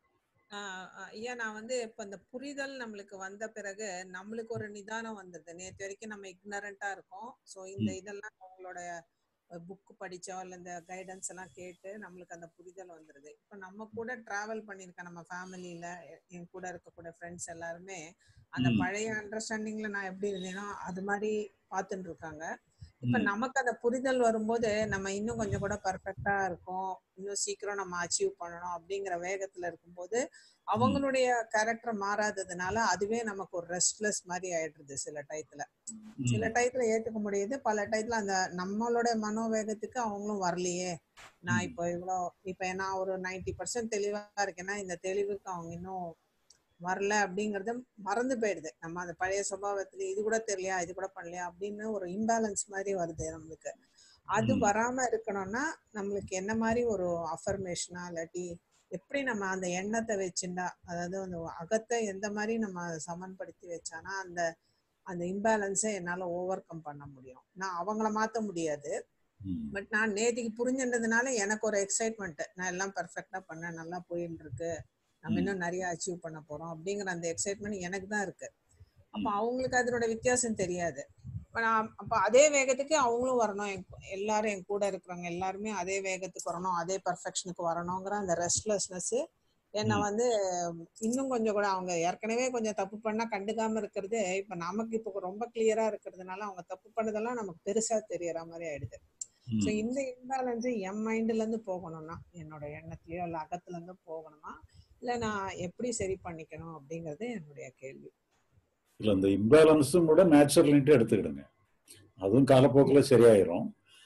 ஆஹ் ஆஹ் ஐயா நான் வந்து இப்ப இந்த புரிதல் நம்மளுக்கு வந்த பிறகு நம்மளுக்கு ஒரு நிதானம் வந்தது நேற்று வரைக்கும் நம்ம இக்னரண்டா இருக்கோம் ஸோ இந்த ம் இதெல்லாம் அவங்களோட புக் படிச்சோ இல்ல இந்த கைடன்ஸ் எல்லாம் கேட்டு நம்மளுக்கு அந்த புரிதல் வந்துருது இப்ப நம்ம கூட டிராவல் பண்ணிருக்க நம்ம ஃபேமிலியில என் கூட இருக்கக்கூடிய ஃப்ரெண்ட்ஸ் எல்லாருமே அந்த ம் பழைய அண்டர்ஸ்டாண்டிங்ல நான் எப்படி இருந்தேனோ அது மாதிரி பார்த்துட்டு இருக்காங்க இப்ப ம் நமக்கு அந்த புரிதல் வரும்போது நம்ம இன்னும் கொஞ்சம் கூட பர்ஃபெக்டா இருக்கும் இன்னும் சீக்கிரம் நம்ம அச்சீவ் பண்ணணும் அப்படிங்கிற வேகத்துல இருக்கும்போது ம் அவங்களுடைய கேரக்டர் மாறாததுனால அதுவே நமக்கு ஒரு ரெஸ்ட்லெஸ் மாதிரி ஆயிடுறது சில டயத்துல சில ம் டயத்துல ஏத்துக்க முடியுது பல டயத்துல அந்த நம்மளோட மனோவேகத்துக்கு அவங்களும் வரலையே நான் ம் இப்போ இவ்வளோ இப்போ நான் ஒரு நைன்டி பர்சன்ட் தெளிவா இருக்கேன்னா இந்த தெளிவுக்கு அவங்க இன்னும் வரல அப்படிங்கறது மறந்து போயிடுது நம்ம அந்த பழைய சுபாவத்துல இது கூட தெரியலையா இது கூட பண்ணலையா அப்படின்னு ஒரு இம்பேலன்ஸ் மாதிரி வருது நம்மளுக்கு அது ம் வராம இருக்கணும்னா நம்மளுக்கு என்ன மாதிரி ஒரு அஃபர்மேஷனா இல்லாட்டி எப்படி நம்ம அந்த எண்ணத்தை வச்சுண்டா அதாவது அந்த அகத்தை எந்த மாதிரி நம்ம சமன்படுத்தி வச்சானா அந்த அந்த இம்பேலன்ஸை என்னால ஓவர் கம் பண்ண முடியும் நான் அவங்கள மாத்த முடியாது ம் பட் நான் நேத்திக்கு புரிஞ்சுன்றதுனால எனக்கு ஒரு எக்ஸைட்மெண்ட் நான் எல்லாம் பர்ஃபெக்டா பண்ணேன் நல்லா போயின்னு இருக்கு நம்ம ம் இன்னும் நிறைய அச்சீவ் பண்ண போறோம் அப்படிங்கிற அந்த எக்ஸைட்மெண்ட் எனக்கு தான் இருக்கு அப்ப ம் அவங்களுக்கு அதனோட வித்தியாசம் தெரியாது இப்ப நான் அப்ப அதே வேகத்துக்கு அவங்களும் வரணும் என் கூ- எல்லாரும் என் கூட இருக்கிறவங்க எல்லாருமே அதே வேகத்துக்கு வரணும் அதே பர்ஃபெக்ஷனுக்கு வரணுங்கிற அந்த ரெஸ்ட்லெஸ்னஸ் என்னை ம் வந்து இன்னும் கொஞ்சம் கூட அவங்க ஏற்கனவே கொஞ்சம் தப்பு பண்ணா கண்டுக்காம இருக்கிறது இப்ப நமக்கு இப்போ ரொம்ப கிளியரா இருக்கிறதுனால அவங்க தப்பு பண்ணதெல்லாம் நமக்கு பெருசா தெரியற மாதிரி ஆயிடுது ஸோ ம் இந்த இம்பேலன்ஸ் என் மைண்ட்ல இருந்து போகணும்னா என்னோட எண்ணத்துலயோ இல்ல அகத்துல இருந்து போகணுமா இல்ல நான் எப்படி சரி பண்ணிக்கணும் அப்படிங்கறது என்னுடைய கேள்வி இல்ல இந்த இம்பேலன்ஸும் கூட நேச்சுரலின்ட்டு எடுத்துக்கிடுங்க அதுவும் காலப்போக்கில் சரியாயிரும்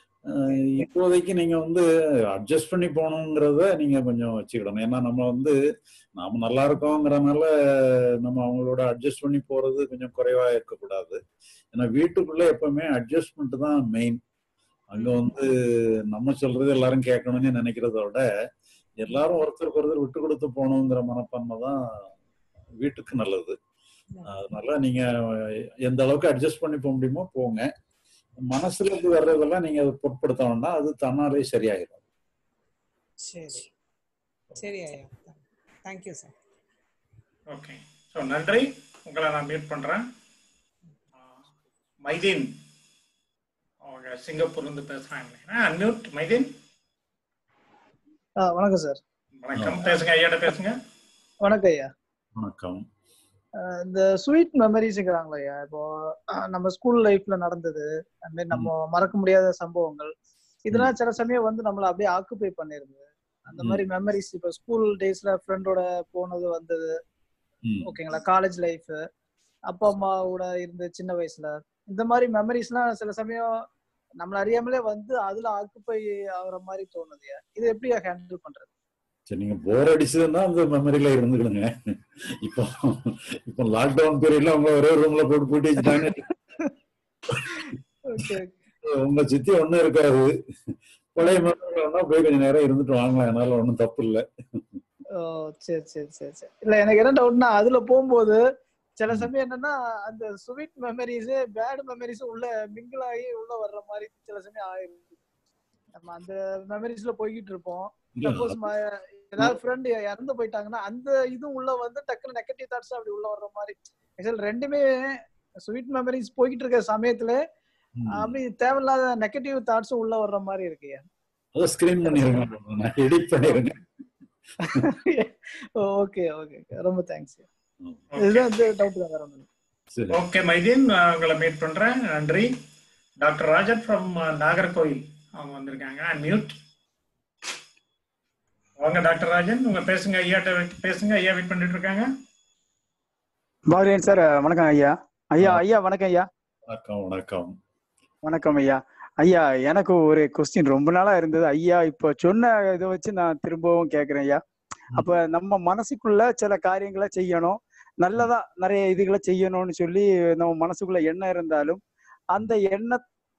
அஹ் இப்போதைக்கு நீங்க வந்து அட்ஜஸ்ட் பண்ணி போகணுங்கிறத நீங்க கொஞ்சம் வச்சுக்கிடணும் ஏன்னா நம்ம வந்து நாம நல்லா இருக்கோங்கிறனால நம்ம அவங்களோட அட்ஜஸ்ட் பண்ணி போறது கொஞ்சம் குறைவா இருக்கக்கூடாது ஏன்னா வீட்டுக்குள்ள எப்பவுமே அட்ஜஸ்ட்மெண்ட் தான் மெயின் அங்க வந்து நம்ம சொல்றது எல்லாரும் கேட்கணும்னு நினைக்கிறத விட எல்லாரும் ஒருத்தருக்கு ஒருத்தர் விட்டு கொடுத்து போகணுங்கிற மனப்பான்மை தான் வீட்டுக்கு நல்லது அதனால நீங்க எந்த அளவுக்கு அட்ஜஸ்ட் பண்ணி போக முடியுமோ போங்க மனசுல இருந்து வர்றதெல்லாம் நீங்க அதை பொருட்படுத்த வேண்டாம் அது தன்னாலே சரியாயிடும் சரி சரி ஐயா தேங்க்யூ சார் ஓகே ஸோ நன்றி உங்களை நான் மீட் பண்றேன் மைதீன் அவங்க சிங்கப்பூர்ல இருந்து பேசுறாங்க அன்மியூட் மைதீன் ஆ வணக்கம் சார் வணக்கம் பேசுங்க ஐயாட்ட பேசுங்க வணக்கம் ஐயா வணக்கம் அஹ் இந்த ஸ்வீட் மெமரிஸ்ங்கிறாங்களா ஐயா இப்போ அஹ் நம்ம ஸ்கூல் லைஃப்ல நடந்தது அந்த மாதிரி நம்ம மறக்க முடியாத சம்பவங்கள் இதெல்லாம் சில சமயம் வந்து நம்மள அப்படியே ஆக்குபை பண்ணிருது அந்த மாதிரி மெமரிஸ் இப்போ ஸ்கூல் டேஸ்ல ஃப்ரெண்டோட போனது வந்தது ம் ஓகேங்களா காலேஜ் லைஃப் அப்பா அம்மாவோட இருந்த சின்ன வயசுல இந்த மாதிரி மெமரிஸ்லாம் சில சமயம் நம்மள அறியாமலே வந்து அதுல ஆக்குப்பை ஆகுற மாதிரி தோணுது இது எப்படி ஹேண்டில் பண்றது சரி நீங்க போர் அடிச்சதுன்னா அந்த மெமரியில இருந்துக்கிடுங்க இப்போ இப்போ லாக்டவுன் பீரியட்ல உங்களை ஒரே ரூம்ல போட்டு பூட்டி வச்சுட்டாங்க ஓகே உங்க சுத்தி ஒண்ணும் இருக்காது பழைய மெமரி வேணா போய் கொஞ்ச நேரம் இருந்துட்டு வாங்கலாம் அதனால ஒண்ணும் தப்பு இல்லை ஓ சரி சரி சரி சரி இல்ல எனக்கு என்ன டவுட்னா அதுல போகும்போது சில சமயம் என்னன்னா அந்த ஸ்வீட் மெமரிஸ் பேட் மெமரிஸ் உள்ள மிங்கிள் ஆகி உள்ள வர்ற மாதிரி சில சமயம் ஆயிருக்கு நம்ம அந்த மெமரிஸ்ல போய்கிட்டு இருப்போம் இல்ல, சப்போஸ் ஏதாவது ஃப்ரெண்ட் இறந்து போயிட்டாங்கன்னா அந்த இது உள்ள வந்து டக்குனு நெகட்டிவ் தாட்ஸ் அப்படி உள்ள வர்ற மாதிரி ஆக்சுவல் ரெண்டுமே ஸ்வீட் மெமரிஸ் போய்கிட்டு இருக்க சமயத்துல அப்படி தேவையில்லாத நெகட்டிவ் தாட்ஸும் உள்ள வர்ற மாதிரி இருக்கு அதை ஸ்கிரீன் பண்ணிருங்க எடிட் பண்ணிருங்க ஓகே ஓகே ரொம்ப தேங்க்ஸ் இதுதான் வந்து டவுட் தான் வேற ஒண்ணும் இல்ல. சரி ஓகே மைதீன் நான் உங்களை மீட் பண்றேன் நன்றி டாக்டர் ராஜன் ஃப்ரம் நாகர்கோயில் அவங்க வந்திருக்காங்க அன்மியூட் வாங்க டாக்டர் ராஜன் உங்க பேசுங்க ஐயாட்ட பேசுங்க ஐயா வெயிட் பண்ணிட்டு இருக்காங்க பாரதியன் சார் வணக்கம் ஐயா ஐயா ஐயா வணக்கம் ஐயா வணக்கம் வணக்கம் வணக்கம் ஐயா ஐயா எனக்கு ஒரு கொஸ்டின் ரொம்ப நாளா இருந்தது ஐயா இப்போ சொன்ன இதை வச்சு நான் திரும்பவும் கேக்குறேன் ஐயா அப்ப நம்ம மனசுக்குள்ள சில காரியங்களை செய்யணும் நல்லதா நிறைய இதுகளை செய்யணும்னு சொல்லி நம்ம மனசுக்குள்ள எண்ணம் இருந்தாலும் அந்த எண்ண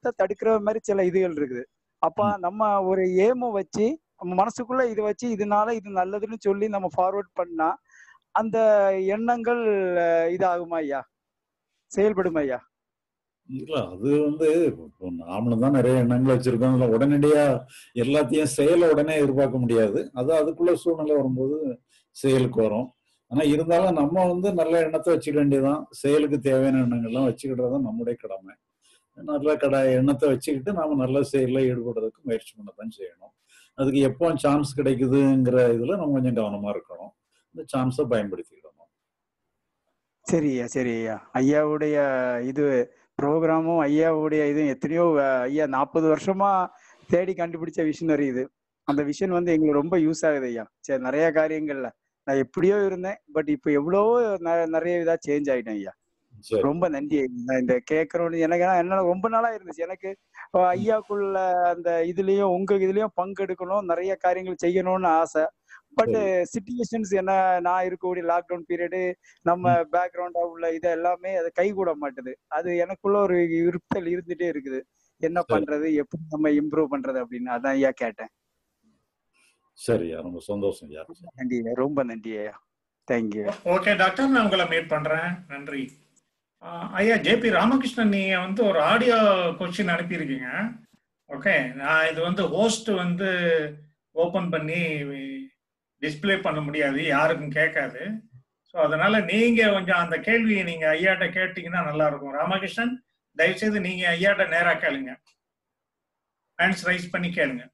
அகத்தை தடுக்கிற மாதிரி சில இதுகள் இருக்குது அப்ப நம்ம ஒரு ஏம வச்சு நம்ம மனசுக்குள்ள இதை வச்சு இதனால இது நல்லதுன்னு சொல்லி நம்ம ஃபார்வர்ட் பண்ணா அந்த எண்ணங்கள் அஹ், இதாகுமா ஐயா செயல்படுமா ஐயா இல்ல அது வந்து இப்போ நாமளும் தான் நிறைய எண்ணங்கள் வச்சிருக்கோம் அதுல உடனடியா எல்லாத்தையும் செயலை உடனே எதிர்பார்க்க முடியாது அது அதுக்குள்ள சூழ்நிலை வரும்போது செயலுக்கு வரும் ஆனா இருந்தாலும் நம்ம வந்து நல்ல எண்ணத்தை வச்சுக்க வேண்டியதுதான் செயலுக்கு தேவையான எண்ணங்கள்லாம் வச்சுக்கிட்டது தான் நம்முடைய கடமை நல்ல கடை எண்ணத்தை வச்சுக்கிட்டு நாம நல்ல செயல்ல ஈடுபடுறதுக்கு முயற்சி பண்ணத்தான் செய்யணும் அதுக்கு எப்போ சான்ஸ் கிடைக்குதுங்கிற இதுல நம்ம கொஞ்சம் கவனமா இருக்கணும் இந்த சான்ஸை பயன்படுத்திக்கணும் சரி ஐயா சரி ஐயா ஐயாவுடைய இது ப்ரோக்ராமும் ஐயாவுடைய இது எத்தனையோ அஹ், ஐயா நாற்பது வருஷமா தேடி கண்டுபிடிச்ச விஷனரி இது அந்த விஷன் வந்து எங்களுக்கு ரொம்ப யூஸ் ஆகுது ஐயா சரி நிறைய காரியங்கள்ல நான் எப்படியோ இருந்தேன் பட் இப்போ எவ்வளவோ ந- நிறைய இதா சேஞ்ச் ஆயிட்டேன் ஐயா சரி ரொம்ப நன்றி ஐயா. நான் இந்த கேட்கறோன்னு எனக்கு ஏன்னா என்னால ரொம்ப நாளா இருந்துச்சு எனக்கு அஹ், ஐயாக்குள்ள அந்த இதுலயும் உங்க இதுலயும் பங்கெடுக்கணும் நிறைய காரியங்கள் செய்யணும்னு ஆசை பட் சுச்சுவேஷன்ஸ் என்ன நான் இருக்கக்கூடிய லாக்டவுன் பீரியடு நம்ம பேக்ரவுண்டா உள்ள இது எல்லாமே அது கை கூட மாட்டுது அது எனக்குள்ள ஒரு இருத்தல் இருந்துட்டே இருக்குது என்ன சரி. பண்றது எப்படி நம்ம இம்ப்ரூவ் பண்றது அப்படின்னு அதான் ஐயா கேட்டேன் சரியா ரொம்ப சந்தோஷம் ஐயா நன்றி ஐயா ரொம்ப நன்றி ஐயா தேங்க்யூ ஓகே டாக்டர் நான் உங்களை மீட் பண்றேன் நன்றி ஆஹ் ஐயா ஜேபி ராமகிருஷ்ணன் நீங்க வந்து ஒரு ஆடியோ கொஸ்டின் அனுப்பியிருக்கீங்க ஓகே நான் இது வந்து ஹோஸ்ட் வந்து ஓபன் பண்ணி டிஸ்ப்ளே பண்ண முடியாது யாருக்கும் கேட்காது ஸோ அதனால நீங்க கொஞ்சம் அந்த கேள்வியை நீங்க ஐயாட்ட கேட்டீங்கன்னா நல்லா இருக்கும் ராமகிருஷ்ணன் தயவுசெய்து நீங்க ஐயாட்ட நேரா கேளுங்க ஹேண்ட்ஸ் ரைஸ் பண்ணி கேளுங்க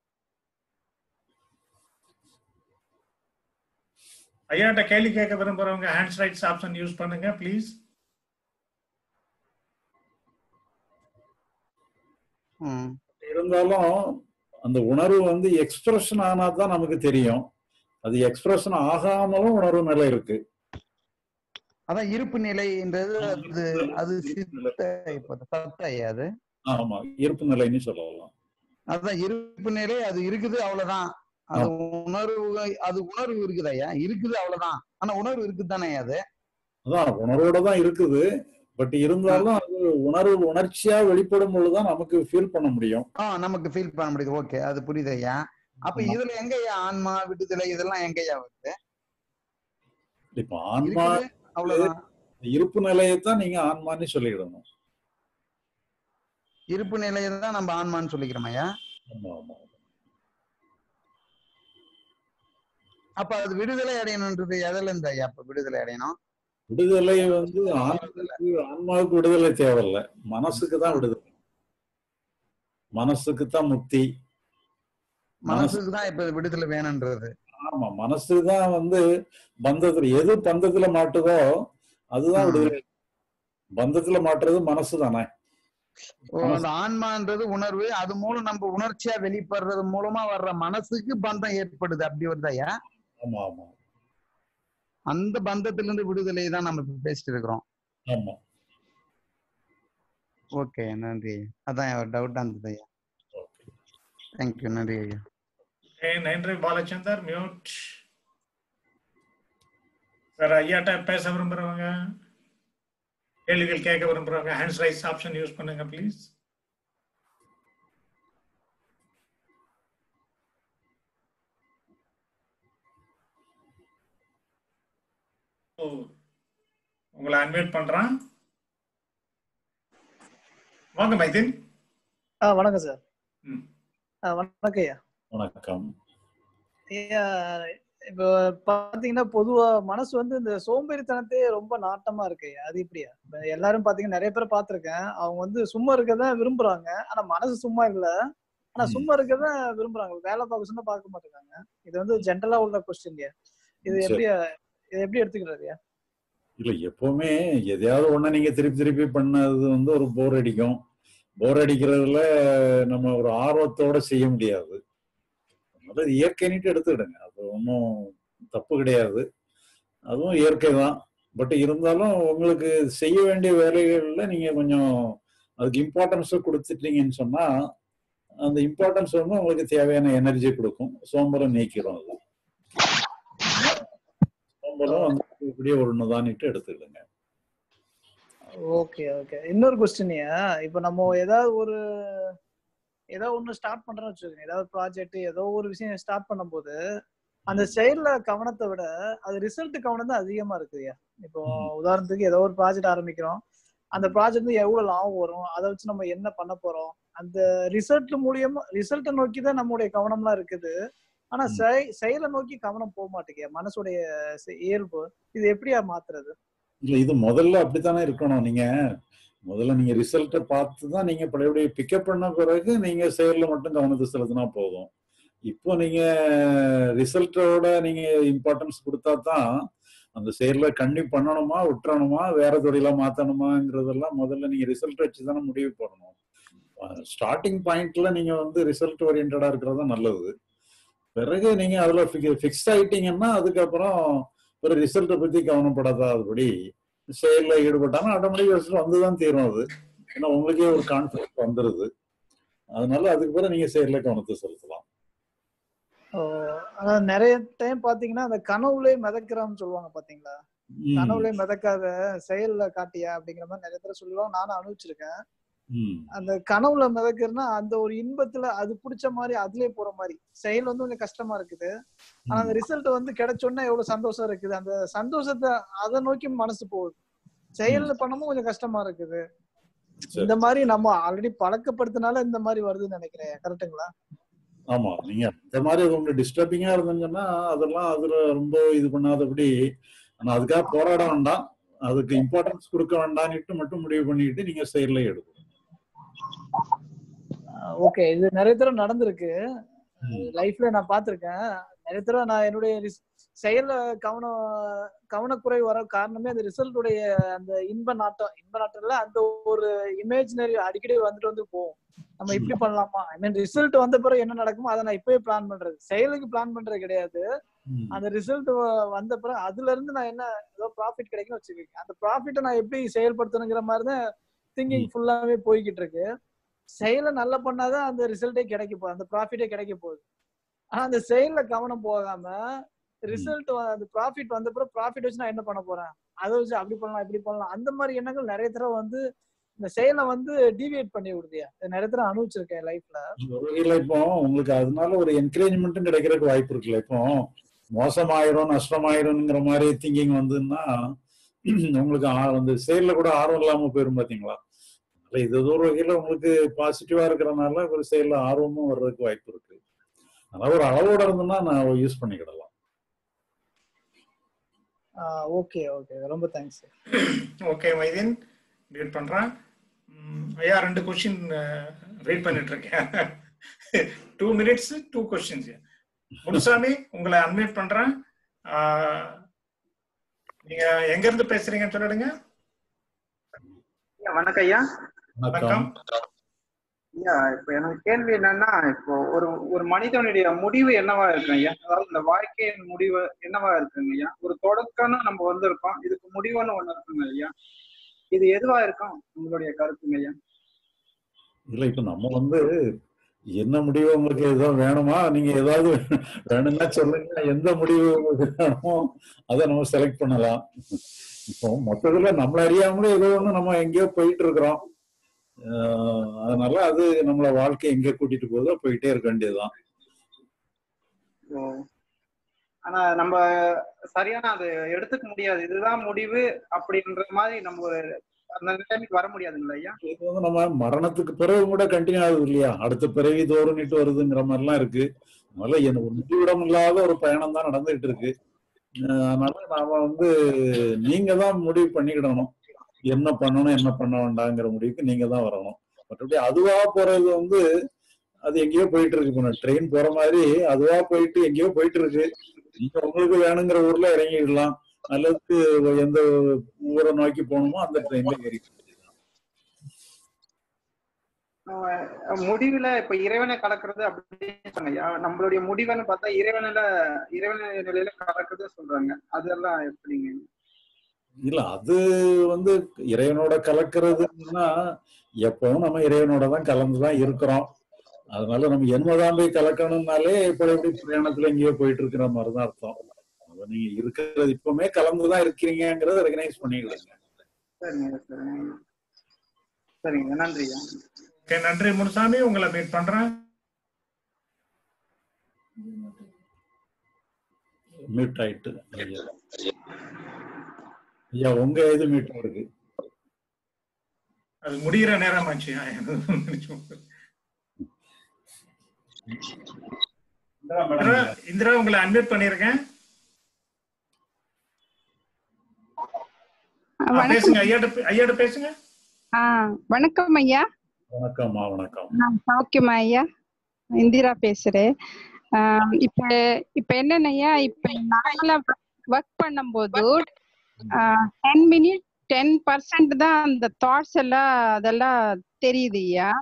ஐயாட்ட கேள்வி கேட்க விரும்புறவங்க ஹேண்ட்ஸ் ரைட்ஸ் ஆப்ஷன் யூஸ் பண்ணுங்க ப்ளீஸ் இருந்தாலும் அந்த உணர்வு வந்து எக்ஸ்பிரஷன் ஆனா தான் நமக்கு தெரியும் அது எக்ஸ்பிரஷன் ஆகாமலும் உணர்வு நிலை இருக்கு அதான் இருப்பு நிலைன்றது அது அது சித்த இப்ப சத்த ஐயா அது ஆமா இருப்பு நிலைன்னு சொல்லலாம் அதான் இருப்பு நிலை அது இருக்குது அவ்வளவுதான் அது உணர்வு அது உணர்வு இருக்குது ஐயா இருக்குது அவ்வளவுதான் ஆனா உணர்வு இருக்குது தானே அது அதான் உணர்வோட தான் இருக்குது பட் இருந்தாலும் அது உணர்வு உணர்ச்சியா வெளிப்படும் பொழுதுதான் நமக்கு ஃபீல் பண்ண முடியும் ஆ நமக்கு ஃபீல் பண்ண முடியுது ஓகே அது புரியுது ஐயா அப்ப ஆமா. இதுல எங்க ஐயா ஆன்மா விடுதலை இதெல்லாம் எங்க ஐயா வருது இப்ப ஆன்மா இருக்குது அவ்வளவுதான் இருப்பு நிலையத்தான் நீங்க ஆன்மான்னு சொல்லிடணும் இருப்பு நிலையை தான் நம்ம ஆன்மான்னு சொல்லிக்கிறோம் ஐயா ஆமா ஆமா அப்ப அது விடுதலை அடையணுன்றது எதுல இருந்து ஐயா அப்ப விடுதலை அடையணும் விடுதலை வந்து ஆன்மாவுக்கு ஆன்மாவுக்கு விடுதலை தேவையில்ல மனசுக்கு தான் விடுதலை மனசுக்கு தான் முக்தி மனசு மனசுக்கு தான் இப்ப விடுதலை வேணும்ன்றது ஆமா மனசு தான் வந்து பந்தத்துல எது பந்தத்துல மாட்டுதோ அதுதான் விடுதலை பந்தத்துல மாட்டுறது மனசு தானே ஓ, அந்த ஆன்மான்றது உணர்வு அது மூலம் நம்ம உணர்ச்சியா வெளிப்படுறது மூலமா வர்ற மனசுக்கு பந்தம் ஏற்படுது அப்படி வருதாயா ஆமா ஆமா அந்த பந்தத்திலிருந்து விடுதலை தான் நம்ம இப்ப பேசிட்டு இருக்கிறோம் ஆமா ஓகே நன்றி அதான் ஒரு டவுட் இருந்தது ஐயா தேங்க்யூ நன்றி ஐயா ஏ நன்றி பாலச்சந்தர் மியூட் வேற ஐயாட்ட பேச விரும்புறவங்க கேள்விகள் கேட்க விரும்புறவங்க ஹேண்ட்ஸ் ரைஸ் ஆப்ஷன் யூஸ் பண்ணுங்க ப்ளீஸ் ஓ உங்களை அன்வைட் பண்றேன் வாங்க மைதீன் ஆ வணக்கம் சார் ம். ஆ வணக்கம் ஐயா வணக்கம் ஐயா இப்போ பாத்தீங்கன்னா பொதுவா மனசு வந்து இந்த சோம்பேறித்தனத்தையே ரொம்ப நாட்டமா இருக்கு ஐயா அது இப்படியா இப்ப எல்லாரும் பாத்தீங்கன்னா நிறைய பேர் பார்த்திருக்கேன் அவங்க வந்து சும்மா இருக்கதான் விரும்புறாங்க ஆனா மனசு சும்மா இல்ல ஆனா சும்மா இருக்கதான் விரும்புறாங்க வேலை பார்க்க சொன்னா பார்க்க மாட்டேங்கிறாங்க இது வந்து ஜென்ரலா உள்ள கொஸ்டின் இது சரி. எப்படி இது எப்படி எடுத்துக்கிறதுயா இல்ல எப்பவுமே எதையாவது ஒண்ணு நீங்க திருப்பி திருப்பி பண்ணது வந்து ஒரு போர் அடிக்கும் போர் அடிக்கிறதுல நம்ம ஒரு ஆர்வத்தோட செய்ய முடியாது அதனால இது இயற்கைன்னுட்டு எடுத்துக்கிடுங்க அது ஒன்றும் தப்பு கிடையாது அதுவும் இயற்கை தான் பட் இருந்தாலும் உங்களுக்கு செய்ய வேண்டிய வேலைகள்ல நீங்க கொஞ்சம் அதுக்கு இம்பார்ட்டன்ஸ் கொடுத்துட்டீங்கன்னு சொன்னா அந்த இம்பார்ட்டன்ஸ் வந்து உங்களுக்கு தேவையான எனர்ஜி கொடுக்கும் சோம்பலை நீக்கிடும் அது சோம்பலும் வந்து இப்படியே ஒண்ணுதான்னுட்டு எடுத்துக்கிடுங்க ஓகே ஓகே இன்னொரு கொஸ்டின்யா இப்போ நம்ம ஏதாவது ஒரு ஏதோ ஒண்ணு ஸ்டார்ட் பண்றோம்னு வச்சுக்கோங்க ஏதாவது ப்ராஜெக்ட் ஏதோ ஒரு விஷயம் ஸ்டார்ட் பண்ணும்போது அந்த செயல்ல கவனத்தை விட அது ரிசல்ட் கவனம் தான் அதிகமா இருக்குதுயா இப்போ உதாரணத்துக்கு ஏதோ ஒரு ப்ராஜெக்ட் ஆரம்பிக்கிறோம் அந்த ப்ராஜெக்ட் எவ்வளவு லாபம் வரும் அதை வச்சு நம்ம என்ன பண்ண போறோம் அந்த ரிசல்ட் மூலியமா ரிசல்ட்டை நோக்கி தான் நம்மளுடைய கவனம்லாம் இருக்குது ஆனா செய- செயலை நோக்கி கவனம் போக மாட்டேங்குது மனசுடைய செ- இயல்பு இது எப்படியா மாத்துறது இல்ல இது முதல்ல அப்படித்தானே இருக்கணும் நீங்க முதல்ல நீங்க ரிசல்ட்டை பார்த்து தான் நீங்க பழையபடி பிக்கப் பண்ண பிறகு நீங்க செயல்ல மட்டும் கவனத்தை செலுத்தினா போதும் இப்போ நீங்க ரிசல்ட்டோட நீங்க இம்பார்ட்டன்ஸ் கொடுத்தா தான் அந்த செயல்ல கண்ணி பண்ணணுமா விட்டுறணுமா வேற தொழிலா மாத்தணுமாங்கிறதெல்லாம் முதல்ல நீங்க ரிசல்ட் வச்சு தானே முடிவு பண்ணணும் ஸ்டார்டிங் பாயிண்ட்ல நீங்க வந்து ரிசல்ட் ஓரியன்டா இருக்கிறது தான் நல்லது பிறகு நீங்க அதுல ஃபிக்ஸ் ஆயிட்டீங்கன்னா அதுக்கப்புறம் ஒரு ரிசல்ட்டை பத்தி கவனப்படாதபடி செயல்ல ஈடுபட்டாலும் ஆட்டோமேட்டிக் ரிசல்ட் வந்துதான் தீரும் அது ஏன்னா உங்களுக்கே ஒரு கான்ஃபிடன்ஸ் வந்துருது அதனால அதுக்கு பிறகு நீங்க செயல்ல கவனத்தை செலுத்தலாம் ஓ, அதாவது நிறைய டைம் பாத்தீங்கன்னா அந்த கனவுலே மிதக்கிறோம்னு சொல்லுவாங்க பாத்தீங்களா ம். கனவுலே மிதக்காத செயல்ல காட்டியா அப்படிங்கிற மாதிரி நிறைய பேர் சொல்லுவாங்க நானும் அனுபவிச்சிருக்கேன் ம். அந்த கனவுல மிதக்கிறதுனா அந்த ஒரு இன்பத்துல அது பிடிச்ச மாதிரி அதுலயே போற மாதிரி செயல் வந்து கொஞ்சம் கஷ்டமா இருக்குது ஆனா அந்த ரிசல்ட் வந்து கிடைச்சோன்னா எவ்வளவு சந்தோஷம் இருக்குது அந்த சந்தோஷத்தை அதை நோக்கி மனசு போகுது செயல் பண்ணவும் கொஞ்சம் கஷ்டமா இருக்குது இந்த மாதிரி நம்ம ஆல்ரெடி பழக்கப்படுத்தினால இந்த மாதிரி வருதுன்னு நினைக்கிறேன் கரெக்ட்டுங்களா ஆமா நீங்க இந்த மாதிரி அது உங்களுக்கு டிஸ்டர்பிங்கா இருந்துங்கன்னா அதெல்லாம் அதுல ரொம்ப இது பண்ணாதபடி ஆனா அதுக்காக போராட வேண்டாம் அதுக்கு இம்பார்ட்டன்ஸ் கொடுக்க வேண்டாம்னுட்டு மட்டும் முடிவு பண்ணிட்டு நீங்க செயல்ல எடுக்கணும் ஓகே இது நிறைய தடவை நடந்திருக்கு லைஃப்ல நான் பார்த்திருக்கேன் நிறைய தடவை நான் என்னுடைய ரிஸ்- செயல்ல கவனம் கவனக்குறைவு வர காரணமே அந்த ரிசல்ட்டுடைய அந்த இன்ப நாட்டம் இன்ப நாட்டம்ல அந்த ஒரு இமேஜினரி அடிக்கடி வந்துட்டு வந்து போகும் நம்ம இப்படி பண்ணலாமா ஐ மீன் ரிசல்ட் வந்த பிறகு என்ன நடக்குமோ அதை நான் இப்பவே பிளான் பண்றது செயலுக்கு பிளான் பண்றது கிடையாது அந்த ரிசல்ட் வந்த பிறகு அதுல இருந்து நான் என்ன ஏதோ ப்ராஃபிட் கிடைக்கும் வச்சுக்கோங்க அந்த ப்ராஃபிட்டை நான் எப்படி செயல்படுத்தணுங்கிற மாதிரி தான் திங்கிங் ஃபுல்லாவே போய்கிட்டு இருக்கு செயலை நல்லா பண்ணாதான் அந்த ரிசல்ட்டே கிடைக்க போகுது அந்த ப்ராஃபிட்டே கிடைக்க போகுது ஆனா அந்த செயல்ல கவனம் போகாம ரிசல்ட் அந்த ப்ராஃபிட் வந்த பிறகு ப்ராஃபிட் வச்சு நான் என்ன பண்ண போறேன் அதை வச்சு அப்படி பண்ணலாம் இப்படி பண்ணலாம் அந்த மாதிரி எண்ணங்கள் நிறைய தடவை வந்து இந்த செயலை வந்து டிவியேட் பண்ணி விடுதியா நிறைய தடவை அனுபவிச்சிருக்கேன் லைஃப்ல ஒரு வகையில இப்போ உங்களுக்கு அதனால ஒரு என்கரேஜ்மெண்ட்டும் கிடைக்கிறதுக்கு வாய்ப்பு இருக்குல்ல இப்போ மோசமாயிரும் நஷ்டமாயிரும்ங்கிற மாதிரி திங்கிங் வந்துன்னா உங்களுக்கு ஆ- அந்த செயல்ல கூட ஆர்வம் இல்லாம போயிரும் பாத்தீங்களா அதனால இது ஏதோ ஒரு வகையில உங்களுக்கு பாசிட்டிவா இருக்கிறனால ஒரு செயல்ல ஆர்வமும் வர்றதுக்கு வாய்ப்பு இருக்கு அதனால ஒரு அளவோட இருந்தோம்னா நான் யூஸ் பண்ணிக்கிடலாம் ஓகே ஓகே ரொம்ப தேங்க்ஸ் ஓகே மைதீன் ரீட் பண்றேன் ம், ஐயா ரெண்டு கொஸ்டின் ரீட் பண்ணிட்டு இருக்கேன் two minutes two questions Munusamy உங்களை அட்மிட் பண்றேன் ஆஹ், நீங்க எங்க இருந்து பேசுறீங்கன்னு சொல்லிடுங்க ஐயா, வணக்கம் ஐயா வணக்கம் ஐயா இப்போ எனக்கு கேள்வி என்னன்னா இப்போ ஒரு ஒரு மனிதனுடைய முடிவு என்னவா இருக்கு ஐயா அதாவது இந்த வாழ்க்கையின் முடிவு என்னவா இருக்குங்க ஐயா ஒரு தொடக்கம்னு நம்ம வந்திருக்கோம் இதுக்கு முடிவுன்னு ஒண்ணு இருக்குங்க ஐயா இது எதுவா இருக்கும் உங்களுடைய கருத்துங்க ஐயா இல்ல இப்ப நம்ம வந்து என்ன முடிவு உங்களுக்கு ஏதோ வேணுமா நீங்க ஏதாவது வேணும்னா சொல்லுங்க எந்த முடிவு உங்களுக்கு வேணுமோ அதை நம்ம செலக்ட் பண்ணலாம் இப்போ மொத்தத்துல நம்மள அறியாமலே ஏதோ ஒண்ணு நம்ம எங்கேயோ போயிட்டு இருக்கிறோம் ஆஹ் அதனால அது நம்மள வாழ்க்கை எங்க கூட்டிட்டு போதோ போயிட்டே இருக்க வேண்டியதுதான் ஓ. ஆனா நம்ம சரியான அது எடுத்துக்க முடியாது இதுதான் முடிவு அப்படின்ற மாதிரி நம்ம ஒரு அந்த நிலைமைக்கு வர முடியாதுங்களா ஐயா இது வந்து நம்ம மரணத்துக்கு பிறகு கூட கண்டினியூ ஆகுது இல்லையா அடுத்த பிறவி தோறுனிட்டு வருதுங்கிற மாதிரிலாம் இருக்கு அதனால என்ன ஒரு முடிவிடம் இல்லாத ஒரு பயணம் தான் நடந்துகிட்டு இருக்கு அஹ் அதனால நாம வந்து நீங்க தான் முடிவு பண்ணிக்கிடணும் என்ன பண்ணணும் என்ன பண்ண வேண்டாங்கிற முடிவுக்கு நீங்க தான் வரணும் மற்றபடி அதுவா போறது வந்து அது எங்கேயோ போயிட்டு இருக்கு இப்போ ட்ரெயின் போற மாதிரி அதுவா போயிட்டு எங்கேயோ போயிட்டு இருக்கு நீங்க உங்களுக்கு வேணுங்கிற ஊர்ல இறங்கிடலாம் அல்லது எந்த ஊரை நோக்கி போகணுமோ அந்த ட்ரெயின்ல ஏறி ஆஹ் முடிவுல இப்ப இறைவனை கலக்கிறது அப்படின்னு சொன்னாங்க ஐயா நம்மளுடைய முடிவுன்னு பார்த்தா இறைவனில இறைவன நிலையில கலக்குறது சொல்றாங்க அதெல்லாம் எப்படிங்க இல்ல அது வந்து இறைவனோட கலக்கிறதுன்னா எப்பவும் நம்ம இறைவனோட தான் கலந்துதான் இருக்கிறோம் அதனால நம்ம என்னதான் போய் கலக்கணும்னாலே இப்போ எப்படி பிரயாணத்துல எங்கேயோ போயிட்டு இருக்கிற மாதிரி தான் அர்த்தம் அப்ப நீங்க இருக்கிறது இப்பவுமே கலந்துதான் இருக்கிறீங்கிறத ரெகனைஸ் பண்ணிக்கிடுங்க சரிங்க சரிங்க சரிங்க நன்றியா ஓகே நன்றி முனுசாமி உங்களை மீட் பண்றேன் மியூட் ஆயிட்டு ஐயா ஐயா உங்க இது மியூட் இருக்கு அது முடிகிற நேரம் ஆச்சு இந்திரா இந்திரா உங்களை அன்மியூட் பண்ணிருக்கேன் ஆ, வணக்கம் பேசுங்க ஐயாட்ட பே- ஐயாட்ட பேசுங்க ஆ வணக்கம் ஐயா வணக்கம்மா வணக்கம் நான் சௌக்கியமா ஐயா இந்திரா பேசுறேன் ஆம், இப்ப இப்ப என்னன்னா இப்ப நார்மலா ஒர்க் பண்ணும்போது டென் மினிட் டென் பர்சன்ட் தான் அந்த தாட்ஸ் எல்லாம் அதெல்லாம் தெரியுது ஐயா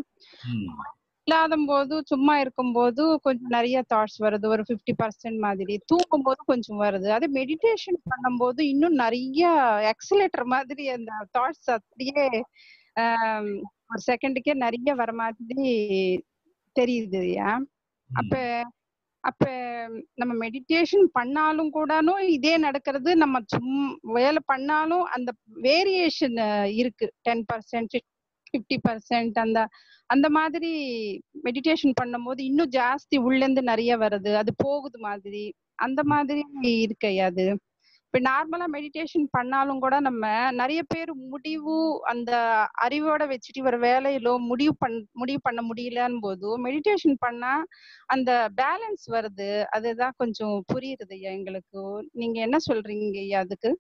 இல்லாத போது சும்மா இருக்கும்போது கொஞ்சம் நிறைய தாட்ஸ் வருது ஒரு ஃபிஃப்டி பர்சன்ட் மாதிரி தூங்கும் போது கொஞ்சம் வருது அதே மெடிடேஷன் பண்ணும்போது இன்னும் நிறைய எக்ஸலேட்டர் மாதிரி அந்த தாட்ஸ் அப்படியே ஆம், ஒரு செகண்டுக்கே நிறைய வர மாதிரி தெரியுது ஐயா அப்ப அப்ப நம்ம மெடிடேஷன் பண்ணாலும் கூடனும் இதே நடக்கிறது நம்ம சும் வேலை பண்ணாலும் அந்த வேரியேஷன் இருக்கு டென் பர்சன்ட் ஃபிஃப்டி பர்சன்ட் அந்த அந்த மாதிரி மெடிடேஷன் பண்ணும்போது இன்னும் ஜாஸ்தி உள்ள இருந்து நிறைய வருது அது போகுது மாதிரி அந்த மாதிரி இருக்கு ஐயா அது இப்ப நார்மலா மெடிடேஷன் பண்ணாலும் கூட நம்ம நிறைய பேர் முடிவு அந்த அறிவோட வச்சுட்டு ஒரு வேலையிலோ முடிவு பண் முடிவு பண்ண முடியலன்னு போது மெடிடேஷன் பண்ணா அந்த பேலன்ஸ் வருது அதுதான் கொஞ்சம் புரியுது ஐயா எங்களுக்கு நீங்க என்ன சொல்றீங்க ஐயா அதுக்கு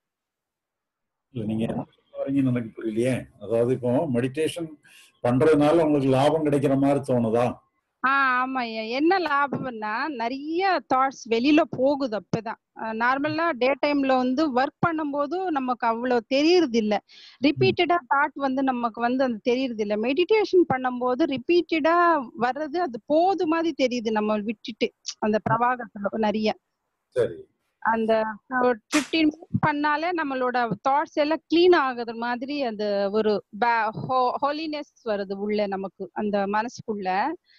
இல்ல நீங்க என்ன சொல்ல வரீங்கன்னு எனக்கு புரியலையே அதாவது இப்போ மெடிடேஷன் பண்றதுனால உங்களுக்கு லாபம் கிடைக்கிற மாதிரி தோணுதா ஆஹ் ஆமா ஐயா என்ன லாபம்னா நிறைய தாட்ஸ் வெளியில போகுது அப்பதான் நார்மலா டே டைம்ல வந்து ஒர்க் பண்ணும்போது நமக்கு அவ்வளவு தெரியறது இல்ல ரிப்பீட்டடா தாட் வந்து நமக்கு வந்து அது தெரியறது இல்ல மெடிடேஷன் பண்ணும்போது ரிப்பீட்டடா வர்றது அது போது மாதிரி தெரியுது நம்ம விட்டுட்டு அந்த பிரவாகத்துல நிறைய சரி அந்த ஃபிஃப்டீன் மினிட்ஸ் பண்ணாலே நம்மளோட தாட்ஸ் எல்லாம் க்ளீன் ஆகுது மாதிரி அந்த ஒரு ஹோலினஸ் வருது உள்ள நமக்கு அந்த மனசுக்குள்ள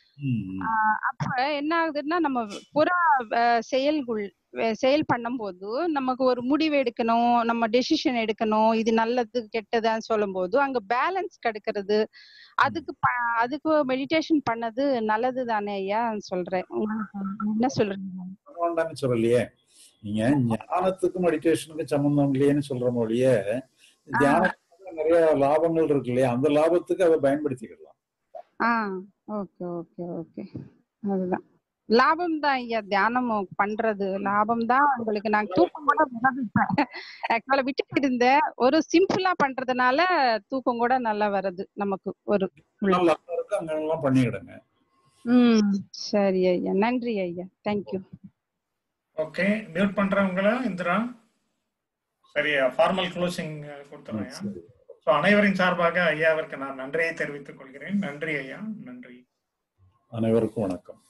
ஆஹ் அப்ப என்ன ஆகுதுன்னா நம்ம புற அஹ், செயல்குள் அஹ், செயல் பண்ணும்போது நமக்கு ஒரு முடிவு எடுக்கணும் நம்ம டெசிஷன் எடுக்கணும் இது நல்லது கெட்டதான்னு சொல்லும்போது அங்க பேலன்ஸ் கிடைக்கிறது அதுக்கு ப- அதுக்கு மெடிடேஷன் பண்ணது நல்லது தானே ஐயா சொல்றேன் உங்களுக்கு என்ன சொல்றீங்க வேண்டாம்னு சொல்லலையே நீங்க ஞானத்துக்கும் மெடிடேஷனுக்கும் சம்பந்தம் இல்லையேன்னு சொல்ற மொழியே தியானத்துல நிறைய லாபங்கள் இருக்கு இல்லையா அந்த லாபத்துக்கு அதை பயன்படுத்திக்கலாம் ஆ ஓகே ஓகே ஓகே அதுதான் லாபம் தான் ஐயா தியானம் பண்றது லாபம் தான் உங்களுக்கு நான் தூக்கம் கூட வரதில்லை ஆக்சுவலா விட்டுட்டு இருந்தேன் ஒரு சிம்பிளா பண்றதுனால தூக்கம் கூட நல்லா வருது நமக்கு ஒரு நல்லா இருக்கு அங்கெல்லாம் பண்ணிக்கிடுங்க ம் சரி ஐயா நன்றி ஐயா தேங்க்யூ ஓகே மியூட் பண்றவங்கள இந்திரா சரி ஃபார்மல் க்ளோசிங் கொடுத்துறேன் ஸோ அனைவரின் சார்பாக ஐயாவிற்கு நான் நன்றியை தெரிவித்துக் கொள்கிறேன் நன்றி ஐயா நன்றி அனைவருக்கும் வணக்கம்